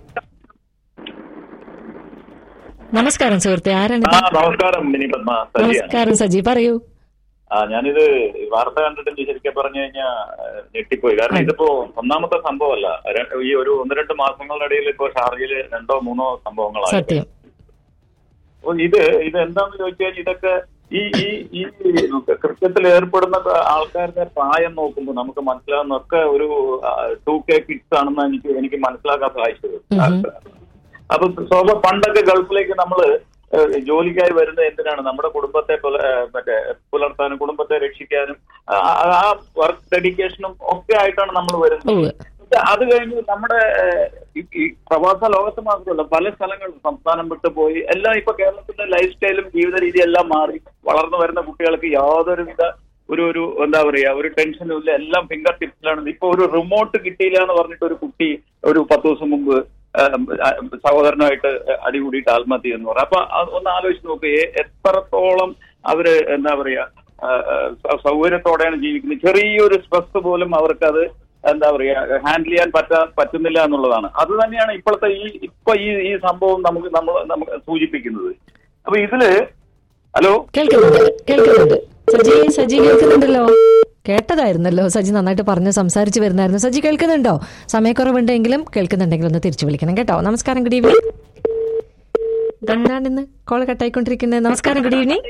B: നമസ്കാരം സുഹൃത്തെ ആരാണ്
G: ആ നമസ്കാരം മിനി പത്മ സജിയാണ്
B: നമസ്കാരം സജി പറയൂ
G: ആ ഞാനിത് ഈ വാർത്ത കണ്ടിട്ട് ശരിക്കും പറഞ്ഞു കഴിഞ്ഞാൽ ഞെട്ടിപ്പോയി കാരണം ഇതിപ്പോ ഒന്നാമത്തെ സംഭവമല്ല ര- ഈ ഒരു ഒന്ന് രണ്ട് മാസങ്ങളുടെ ഇടയിൽ ഇപ്പോ ഷാർജയില് രണ്ടോ മൂന്നോ സംഭവങ്ങളായി
B: സത്യം
G: അപ്പൊ ഇത് ഇത് എന്താന്ന് ചോദിച്ചാൽ ഇതൊക്കെ ഈ ഈ ഈ കൃത്യത്തിൽ ഏർപ്പെടുന്ന ആൾക്കാരുടെ പ്രായം നോക്കുമ്പോൾ നമുക്ക് മനസ്സിലാവുന്നൊക്കെ ഒരു ടു കെ കിഡ്സ് ആണെന്ന് എനിക്ക് എനിക്ക് മനസ്സിലാക്കാൻ സാധിച്ചത് അപ്പൊ സ്വാഭ പണ്ടൊക്കെ ഗൾഫിലേക്ക് നമ്മള് ഏഹ്, ജോലിക്കായി വരുന്നത് എന്തിനാണ് നമ്മുടെ കുടുംബത്തെ പുല- ഏഹ്, മറ്റേ പുലർത്താനും കുടുംബത്തെ രക്ഷിക്കാനും ആ- ആ വർക്ക് ഡെഡിക്കേഷനും ഒക്കെ ആയിട്ടാണ് നമ്മൾ വരുന്നത്
B: ഉവ്വ്.
G: പക്ഷെ അത് കഴിഞ്ഞ് നമ്മുടെ ഏഹ്, ഈ- ഈ പ്രവാസ ലോകത്ത് മാത്രമല്ല പല സ്ഥലങ്ങളിലും സംസ്ഥാനം വിട്ടു പോയി എല്ലാം ഇപ്പൊ കേരളത്തിന്റെ ലൈഫ് സ്റ്റൈലും ജീവിത രീതിയും എല്ലാം മാറി വളർന്നു വരുന്ന കുട്ടികൾക്ക് യാതൊരുവിധ ഒരു ഒരു എന്താ പറയാ ഒരു ടെൻഷനും ഇല്ല എല്ലാം ഫിംഗർ ടിപ്സിലാണ് ഇപ്പൊ ഒരു റിമോട്ട് കിട്ടിയില്ല എന്ന് പറഞ്ഞിട്ട് ഒരു കുട്ടി ഒരു പത്ത് ദിവസം മുമ്പ് ഏഹ്, സഹോദരനുമായിട്ട് അടികൂടിയിട്ട് ആത്മഹത്യ എന്ന് പറഞ്ഞു അപ്പൊ അത് ഒന്ന് ആലോചിച്ച് നോക്ക് എ- എത്രത്തോളം അവര് എന്താ പറയാ ഏഹ്, ഏഹ്, സ- സൗകര്യത്തോടെയാണ് ജീവിക്കുന്നത് ചെറിയൊരു സ്ട്രെസ് പോലും അവർക്കത് എന്താ പറയാ ഹാൻഡിൽ ചെയ്യാൻ പറ്റാ പറ്റുന്നില്ല എന്നുള്ളതാണ് അത് തന്നെയാണ് ഇപ്പോഴത്തെ ഈ ഇപ്പൊ ഈ ഈ സംഭവം നമുക്ക് നമ്മൾ നമുക്ക് സൂചിപ്പിക്കുന്നത് അപ്പൊ ഇതില് ഹലോ
B: കേൾക്കുന്നുണ്ട് കേൾക്കുന്നുണ്ട് സജി സജി കേൾക്കുന്നുണ്ടല്ലോ കേട്ടതായിരുന്നല്ലോ സജി നന്നായിട്ട് പറഞ്ഞ് സംസാരിച്ച് വരുന്നായിരുന്നു സജി കേൾക്കുന്നുണ്ടോ സമയക്കുറവുണ്ടെങ്കിലും കേൾക്കുന്നുണ്ടെങ്കിലും ഒന്ന് തിരിച്ചു വിളിക്കണം കേട്ടോ നമസ്കാരം ഗുഡ് ഈവനിങ് ഇതെന്താണിന്ന് കോൾ കട്ടായിക്കൊണ്ടിരിക്കുന്നത് നമസ്കാരം ഗുഡ് ഈവനിങ്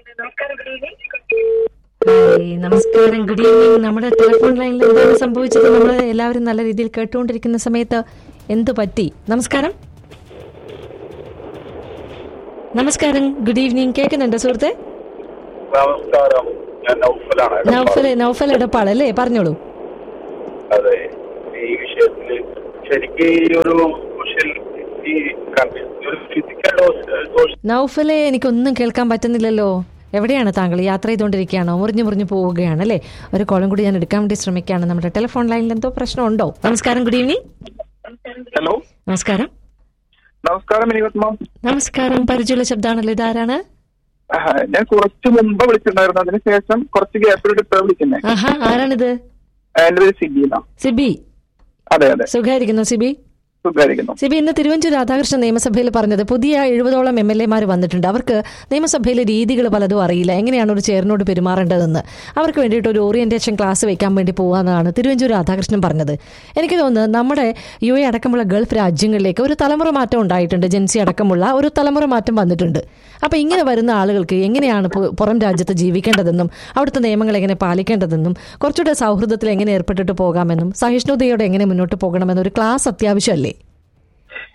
B: ഹായ്, നമസ്കാരം ഗുഡ് ഈവനിങ് നമ്മുടെ ടെലിഫോൺ ലൈനിൽ എന്താണ് സംഭവിച്ചത് നമ്മൾ എല്ലാവരും നല്ല രീതിയിൽ കേട്ടുകൊണ്ടിരിക്കുന്ന സമയത്ത് എന്തു പറ്റി നമസ്കാരം നമസ്കാരം ഗുഡ് ഈവനിങ് കേൾക്കുന്നുണ്ടോ സുഹൃത്തെ
D: നമസ്കാരം ഞാൻ നൗഫലാണ്
B: നൗഫൽ നൗഫൽ എടപ്പാൾ അല്ലേ പറഞ്ഞോളൂ
D: അതെ ഈ വിഷയത്തിൽ ശരിക്കും ഈ ഒരു സോഷ്യൽ ഈ ഒരു ഫിസിക്കൽ സോഷ്യൽ
B: നൗഫലെ എനിക്കൊന്നും കേൾക്കാൻ പറ്റുന്നില്ലല്ലോ എവിടെയാണ് താങ്കൾ യാത്ര ചെയ്തുകൊണ്ടിരിക്കുകയാണോ മുറിഞ്ഞു മുറിഞ്ഞു പോവുകയാണ് അല്ലേ ഒരു കോളം കൂടി ഞാൻ എടുക്കാൻ വേണ്ടി ശ്രമിക്കുകയാണ് നമ്മുടെ ടെലിഫോൺ ലൈനിൽ എന്തോ പ്രശ്നമുണ്ടോ നമസ്കാരം ഗുഡ് ഈവനിങ്
D: ഹലോ
B: നമസ്കാരം
D: നമസ്കാരം മിനിപത്മ
B: നമസ്കാരം പരിചയമുള്ള ശബ്ദമാണല്ലോ ഇതാരാണ്
D: ഞാൻ കുറച്ച് മുമ്പ് വിളിച്ചിട്ടുണ്ടായിരുന്നു അതിനുശേഷം കുറച്ച് ഗ്യാപ്പിലിട്ട് ഇപ്പൊ വിളിക്കുന്നേ
B: ആഹാ ആരാണിത്
D: എന്റെ പേര് സിബീന
B: സിബി
D: അതെ അതെ
B: സുഖായിരിക്കുന്നു സിബി
D: സുഖമായിരിക്കുന്നു
B: സിബി ഇന്ന് തിരുവഞ്ചൂർ രാധാകൃഷ്ണൻ നിയമസഭയിൽ പറഞ്ഞത് പുതിയ എഴുപതോളം എം എൽ എമാർ വന്നിട്ടുണ്ട് അവർക്ക് നിയമസഭയിലെ രീതികൾ പലതും അറിയില്ല എങ്ങനെയാണ് ഒരു ചെയറിനോട് പെരുമാറേണ്ടതെന്ന് അവർക്ക് വേണ്ടിയിട്ട് ഒരു ഓറിയന്റേഷൻ ക്ലാസ് വെക്കാൻ വേണ്ടി പോകാമെന്നാണ് തിരുവഞ്ചൂർ രാധാകൃഷ്ണൻ പറഞ്ഞത് എനിക്ക് തോന്നുന്നത് നമ്മുടെ യു എ അടക്കമുള്ള ഗൾഫ് രാജ്യങ്ങളിലേക്ക് ഒരു തലമുറ മാറ്റം ഉണ്ടായിട്ടുണ്ട് ജൻസി അടക്കമുള്ള ഒരു തലമുറ മാറ്റം വന്നിട്ടുണ്ട് അപ്പോൾ ഇങ്ങനെ വരുന്ന ആളുകൾക്ക് എങ്ങനെയാണ് പു- പുറം രാജ്യത്ത് ജീവിക്കേണ്ടതെന്നും അവിടുത്തെ നിയമങ്ങൾ എങ്ങനെ പാലിക്കേണ്ടതെന്നും കുറച്ചുകൂടെ സൗഹൃദത്തിൽ എങ്ങനെ ഏർപ്പെട്ടിട്ട് പോകാമെന്നും സഹിഷ്ണുതയോടെ എങ്ങനെ മുന്നോട്ട് പോകണമെന്നും ഒരു ക്ലാസ് അത്യാവശ്യമല്ലേ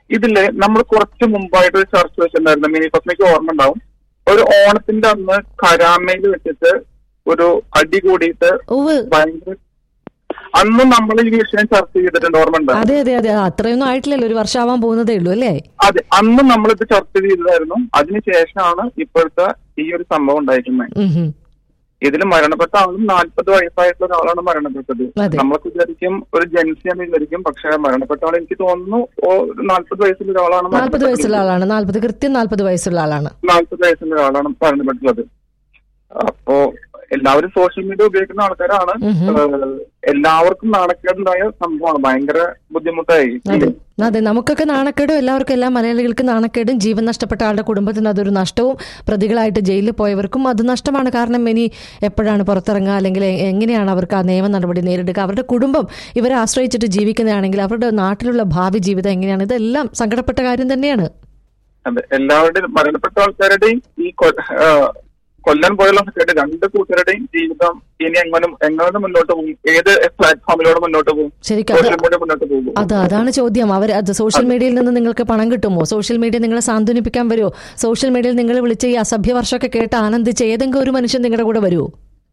H: ഇതില് നമ്മൾ കുറച്ച് മുമ്പായിട്ട് ഒരു ചർച്ച വെച്ചിട്ടുണ്ടായിരുന്നു മിനി പത്മയ്ക്ക് ഓർമ്മ ഉണ്ടാവും ഒരു ഓണത്തിന്റെ അന്ന് കരാമയിൽ വെച്ചിട്ട് ഒരു അടി കൂടിയിട്ട്
B: ഉവ്
H: ഭയങ്കര അന്നും നമ്മൾ ഈ വിഷയം ചർച്ച ചെയ്തിട്ടുണ്ട് ഓർമ്മ ഉണ്ടാവും
B: അതെ അതെ അതെ അത്രയൊന്നും ആയിട്ടില്ലല്ലോ ഒരു വർഷമാവാൻ പോകുന്നതേ ഉള്ളൂ അല്ലേ
H: അതെ അന്ന് നമ്മളിത് ചർച്ച ചെയ്തതായിരുന്നു അതിനുശേഷമാണ് ഇപ്പോഴത്തെ ഈ ഒരു സംഭവം ഉണ്ടായിരിക്കുന്നത്
B: ഉം ഹും.
H: ഇതിൽ മരണപ്പെട്ട ആളും നാൽപ്പത് വയസ്സായിട്ടുള്ള ഒരാളാണ് മരണപ്പെട്ടത്
B: അതെ.
H: നമ്മളൊക്കെ വിചാരിക്കും ഒരു ജൻസി എന്ന് വിചാരിക്കും പക്ഷെ മരണപ്പെട്ട ആൾ എനിക്ക് തോന്നുന്നു ഓ, ഒരു നാൽപ്പത് വയസ്സുള്ള ഒരാളാണ്
B: നാൽപ്പത് വയസ്സുള്ള ആളാണ് നാൽപ്പത് കൃത്യം നാൽപ്പത് വയസ്സുള്ള ആളാണ്
H: നാൽപ്പത് വയസ്സുള്ള ഒരാളാണ് മരണപ്പെട്ടുള്ളത് അപ്പോ എല്ലാവരും സോഷ്യൽ മീഡിയ ഉപയോഗിക്കുന്ന ആൾക്കാരാണ്
B: ഉം ഹും.
H: ഏഹ്, എല്ലാവർക്കും നാണക്കേടുണ്ടായ സംഭവമാണ് ഭയങ്കര ബുദ്ധിമുട്ടായി
B: അതെ അതെ നമുക്കൊക്കെ നാണക്കേടും എല്ലാവർക്കും എല്ലാ മലയാളികൾക്കും നാണക്കേടും ജീവൻ നഷ്ടപ്പെട്ട ആളുടെ കുടുംബത്തിന് അതൊരു നഷ്ടവും പ്രതികളായിട്ട് ജയിലിൽ പോയവർക്കും അത് നഷ്ടമാണ് കാരണം ഇനി എപ്പോഴാണ് പുറത്തിറങ്ങുക അല്ലെങ്കിൽ എ- എങ്ങനെയാണ് അവർക്ക് ആ നിയമ നടപടി നേരിടുക അവരുടെ കുടുംബം ഇവരെ ആശ്രയിച്ചിട്ട് ജീവിക്കുന്നതാണെങ്കിൽ അവരുടെ നാട്ടിലുള്ള ഭാവി ജീവിതം എങ്ങനെയാണ് ഇതെല്ലാം സങ്കടപ്പെട്ട കാര്യം തന്നെയാണ്
H: അതെ എല്ലാവരുടെയും മരണപ്പെട്ട ആൾക്കാരുടെയും ഈ കൊ- ആ, കൊല്ലാൻ പോയുള്ള ആൾക്കാരുടെ രണ്ട് കൂട്ടരുടെയും ജീവിതം ഇനി എങ്ങനെ എങ്ങനെ മുന്നോട്ട് പോകും ഏത് പ്ലാറ്റ്ഫോമിലൂടെ മുന്നോട്ട് പോകും
B: ശരിക്കും അത്
H: സോഷ്യൽ മീഡിയ മുന്നോട്ട് പോകും
B: അത് അതാണ് ചോദ്യം അവർ അത് സോഷ്യൽ മീഡിയയിൽ നിന്ന് നിങ്ങൾക്ക് പണം കിട്ടുമോ സോഷ്യൽ മീഡിയ നിങ്ങളെ സാന്ത്വനിപ്പിക്കാൻ വരുമോ സോഷ്യൽ മീഡിയയിൽ നിങ്ങൾ വിളിച്ച ഈ അസഭ്യ വർഷമൊക്കെ കേട്ട് ആനന്ദിച്ച് ഏതെങ്കിലും ഒരു മനുഷ്യൻ നിങ്ങളുടെ കൂടെ വരുമോ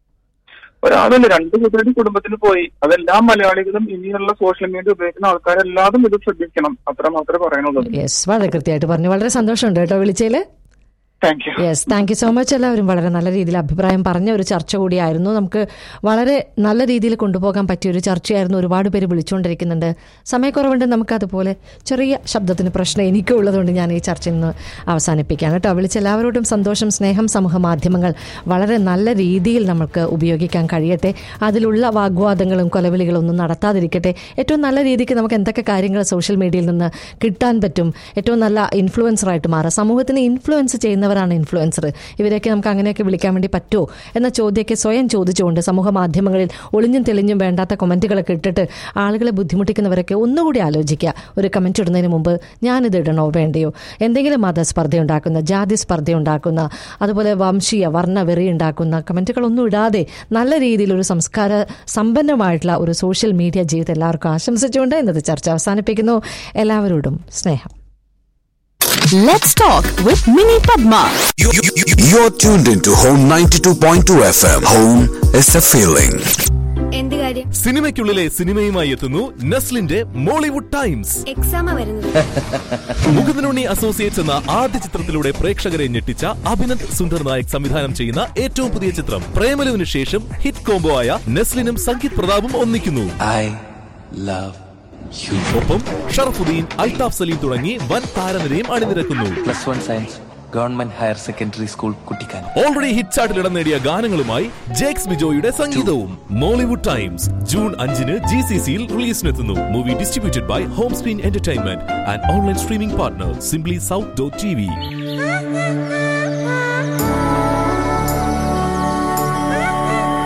H: ഒരാളല്ല രണ്ട് കൂട്ടരുടെയും കുടുംബത്തിന് പോയി അതെല്ലാ മലയാളികളും ഇനിയുള്ള സോഷ്യൽ മീഡിയ ഉപയോഗിക്കുന്ന ആൾക്കാരെല്ലാതും ഇത് ശ്രദ്ധിക്കണം അത്ര മാത്രമേ പറയാനുള്ളൂ
B: യെസ് വളരെ കൃത്യമായിട്ട് പറഞ്ഞു വളരെ സന്തോഷമുണ്ട് കേട്ടോ വിളിച്ചതില്
H: thank you
B: yes thank you so much എല്ലാവരും വളരെ നല്ല രീതിയിൽ അഭിപ്രായം പറഞ്ഞ ഒരു ചർച്ച കൂടിയായിരുന്നു നമുക്ക് വളരെ നല്ല രീതിയിൽ കൊണ്ടുപോകാൻ പറ്റിയ ഒരു ചർച്ചയായിരുന്നു ഒരുപാട് പേര് വിളിച്ചുകൊണ്ടിരിക്കുന്നുണ്ട് സമയക്കുറവുണ്ട് നമുക്ക് അതുപോലെ ചെറിയ ശബ്ദത്തിന് പ്രശ്നം എനിക്കും ഉള്ളതുകൊണ്ട് ഞാൻ ഈ ചർച്ച ഇന്ന് അവസാനിപ്പിക്കാം കേട്ടോ വിളിച്ച എല്ലാവരോടും സന്തോഷം സ്നേഹം സമൂഹ മാധ്യമങ്ങൾ വളരെ നല്ല രീതിയിൽ നമുക്ക് ഉപയോഗിക്കാൻ കഴിയട്ടെ അതിലുള്ള വാഗ്വാദങ്ങളും കൊലവിളികളും ഒന്നും നടത്താതിരിക്കട്ടെ ഏറ്റവും നല്ല രീതിക്ക് നമുക്ക് എന്തൊക്കെ കാര്യങ്ങൾ സോഷ്യൽ മീഡിയയിൽ നിന്ന് കിട്ടാൻ പറ്റും ഏറ്റവും നല്ല ഇൻഫ്ലുവൻസറായിട്ട് മാറുക സമൂഹത്തിന് ഇൻഫ്ലുവൻസ് ചെയ്യുന്നവരാണ് ഇൻഫ്ലുവൻസർ ഇവരെയൊക്കെ നമുക്ക് അങ്ങനെയൊക്കെ വിളിക്കാൻ വേണ്ടി പറ്റുമോ എന്ന ചോദ്യമൊക്കെ സ്വയം ചോദിച്ചുകൊണ്ട് സമൂഹ മാധ്യമങ്ങളിൽ ഒളിഞ്ഞും തെളിഞ്ഞും വേണ്ടാത്ത കമൻറ്റുകളൊക്കെ ഇട്ടിട്ട് ആളുകളെ ബുദ്ധിമുട്ടിക്കുന്നവരൊക്കെ ഒന്നുകൂടി ആലോചിക്കുക ഒരു കമൻറ്റ് ഇടുന്നതിന് മുമ്പ് ഞാനിത് ഇടണോ വേണ്ടയോ എന്തെങ്കിലും മതസ്പർദ്ധ ഉണ്ടാക്കുന്ന ജാതി സ്പർദ്ധ ഉണ്ടാക്കുന്ന അതുപോലെ വംശീയ വർണ്ണവെറി ഉണ്ടാക്കുന്ന കമൻറ്റുകളൊന്നും ഇടാതെ നല്ല രീതിയിൽ ഒരു സംസ്കാര സമ്പന്നമായിട്ടുള്ള ഒരു സോഷ്യൽ മീഡിയ ജീവിതം എല്ലാവർക്കും ആശംസിച്ചുകൊണ്ട് ഇന്നത്തെ ചർച്ച അവസാനിപ്പിക്കുന്നു എല്ലാവരോടും സ്നേഹം
A: Let's talk with Mini Padma.
I: You're tuned into Home 92.2 FM. Home is a feeling.
J: എന്ത് കാര്യം
K: സിനിമയ്ക്കുള്ളിലെ സിനിമയുമായി എത്തുന്നു നസ്ലിന്റെ മോളിവുഡ് ടൈംസ്
J: എക്സാമാ വരുന്നത്
K: മുകുന്ദനുണ്ണി അസോസിയേറ്റ്സ് എന്ന ആദ്യ ചിത്രത്തിലൂടെ പ്രേക്ഷകരെ ഞെട്ടിച്ച അഭിനന്ദ് സുന്ദർ നായക് സംവിധാനം ചെയ്യുന്ന ഏറ്റവും പുതിയ ചിത്രം പ്രേമലുവിന് ശേഷം ഹിറ്റ് കോംബോ ആയ നെസ്ലിനും സംഗീത് പ്രതാപും ഒന്നിക്കുന്നു
I: I love you.
K: ഒപ്പം ഷറഫുദ്ദീൻ അൽതാഫ് സലീം തുടങ്ങി വൻ താരനിരയും അണിനിരക്കുന്നു
L: plus one science government higher secondary school Kuttikkanam
K: already hit ചാർട്ടിൽ ഇടം നേടിയ ഗാനങ്ങളുമായി ജേക്സ് ബിജോയുടെ സംഗീതവും മോളിവുഡ് ടൈംസ് ജൂൺ അഞ്ചിന് ജി സി സിയിൽ റിലീസിനെത്തുന്നു movie distributed by home screen entertainment and online streaming partner simply south dot T V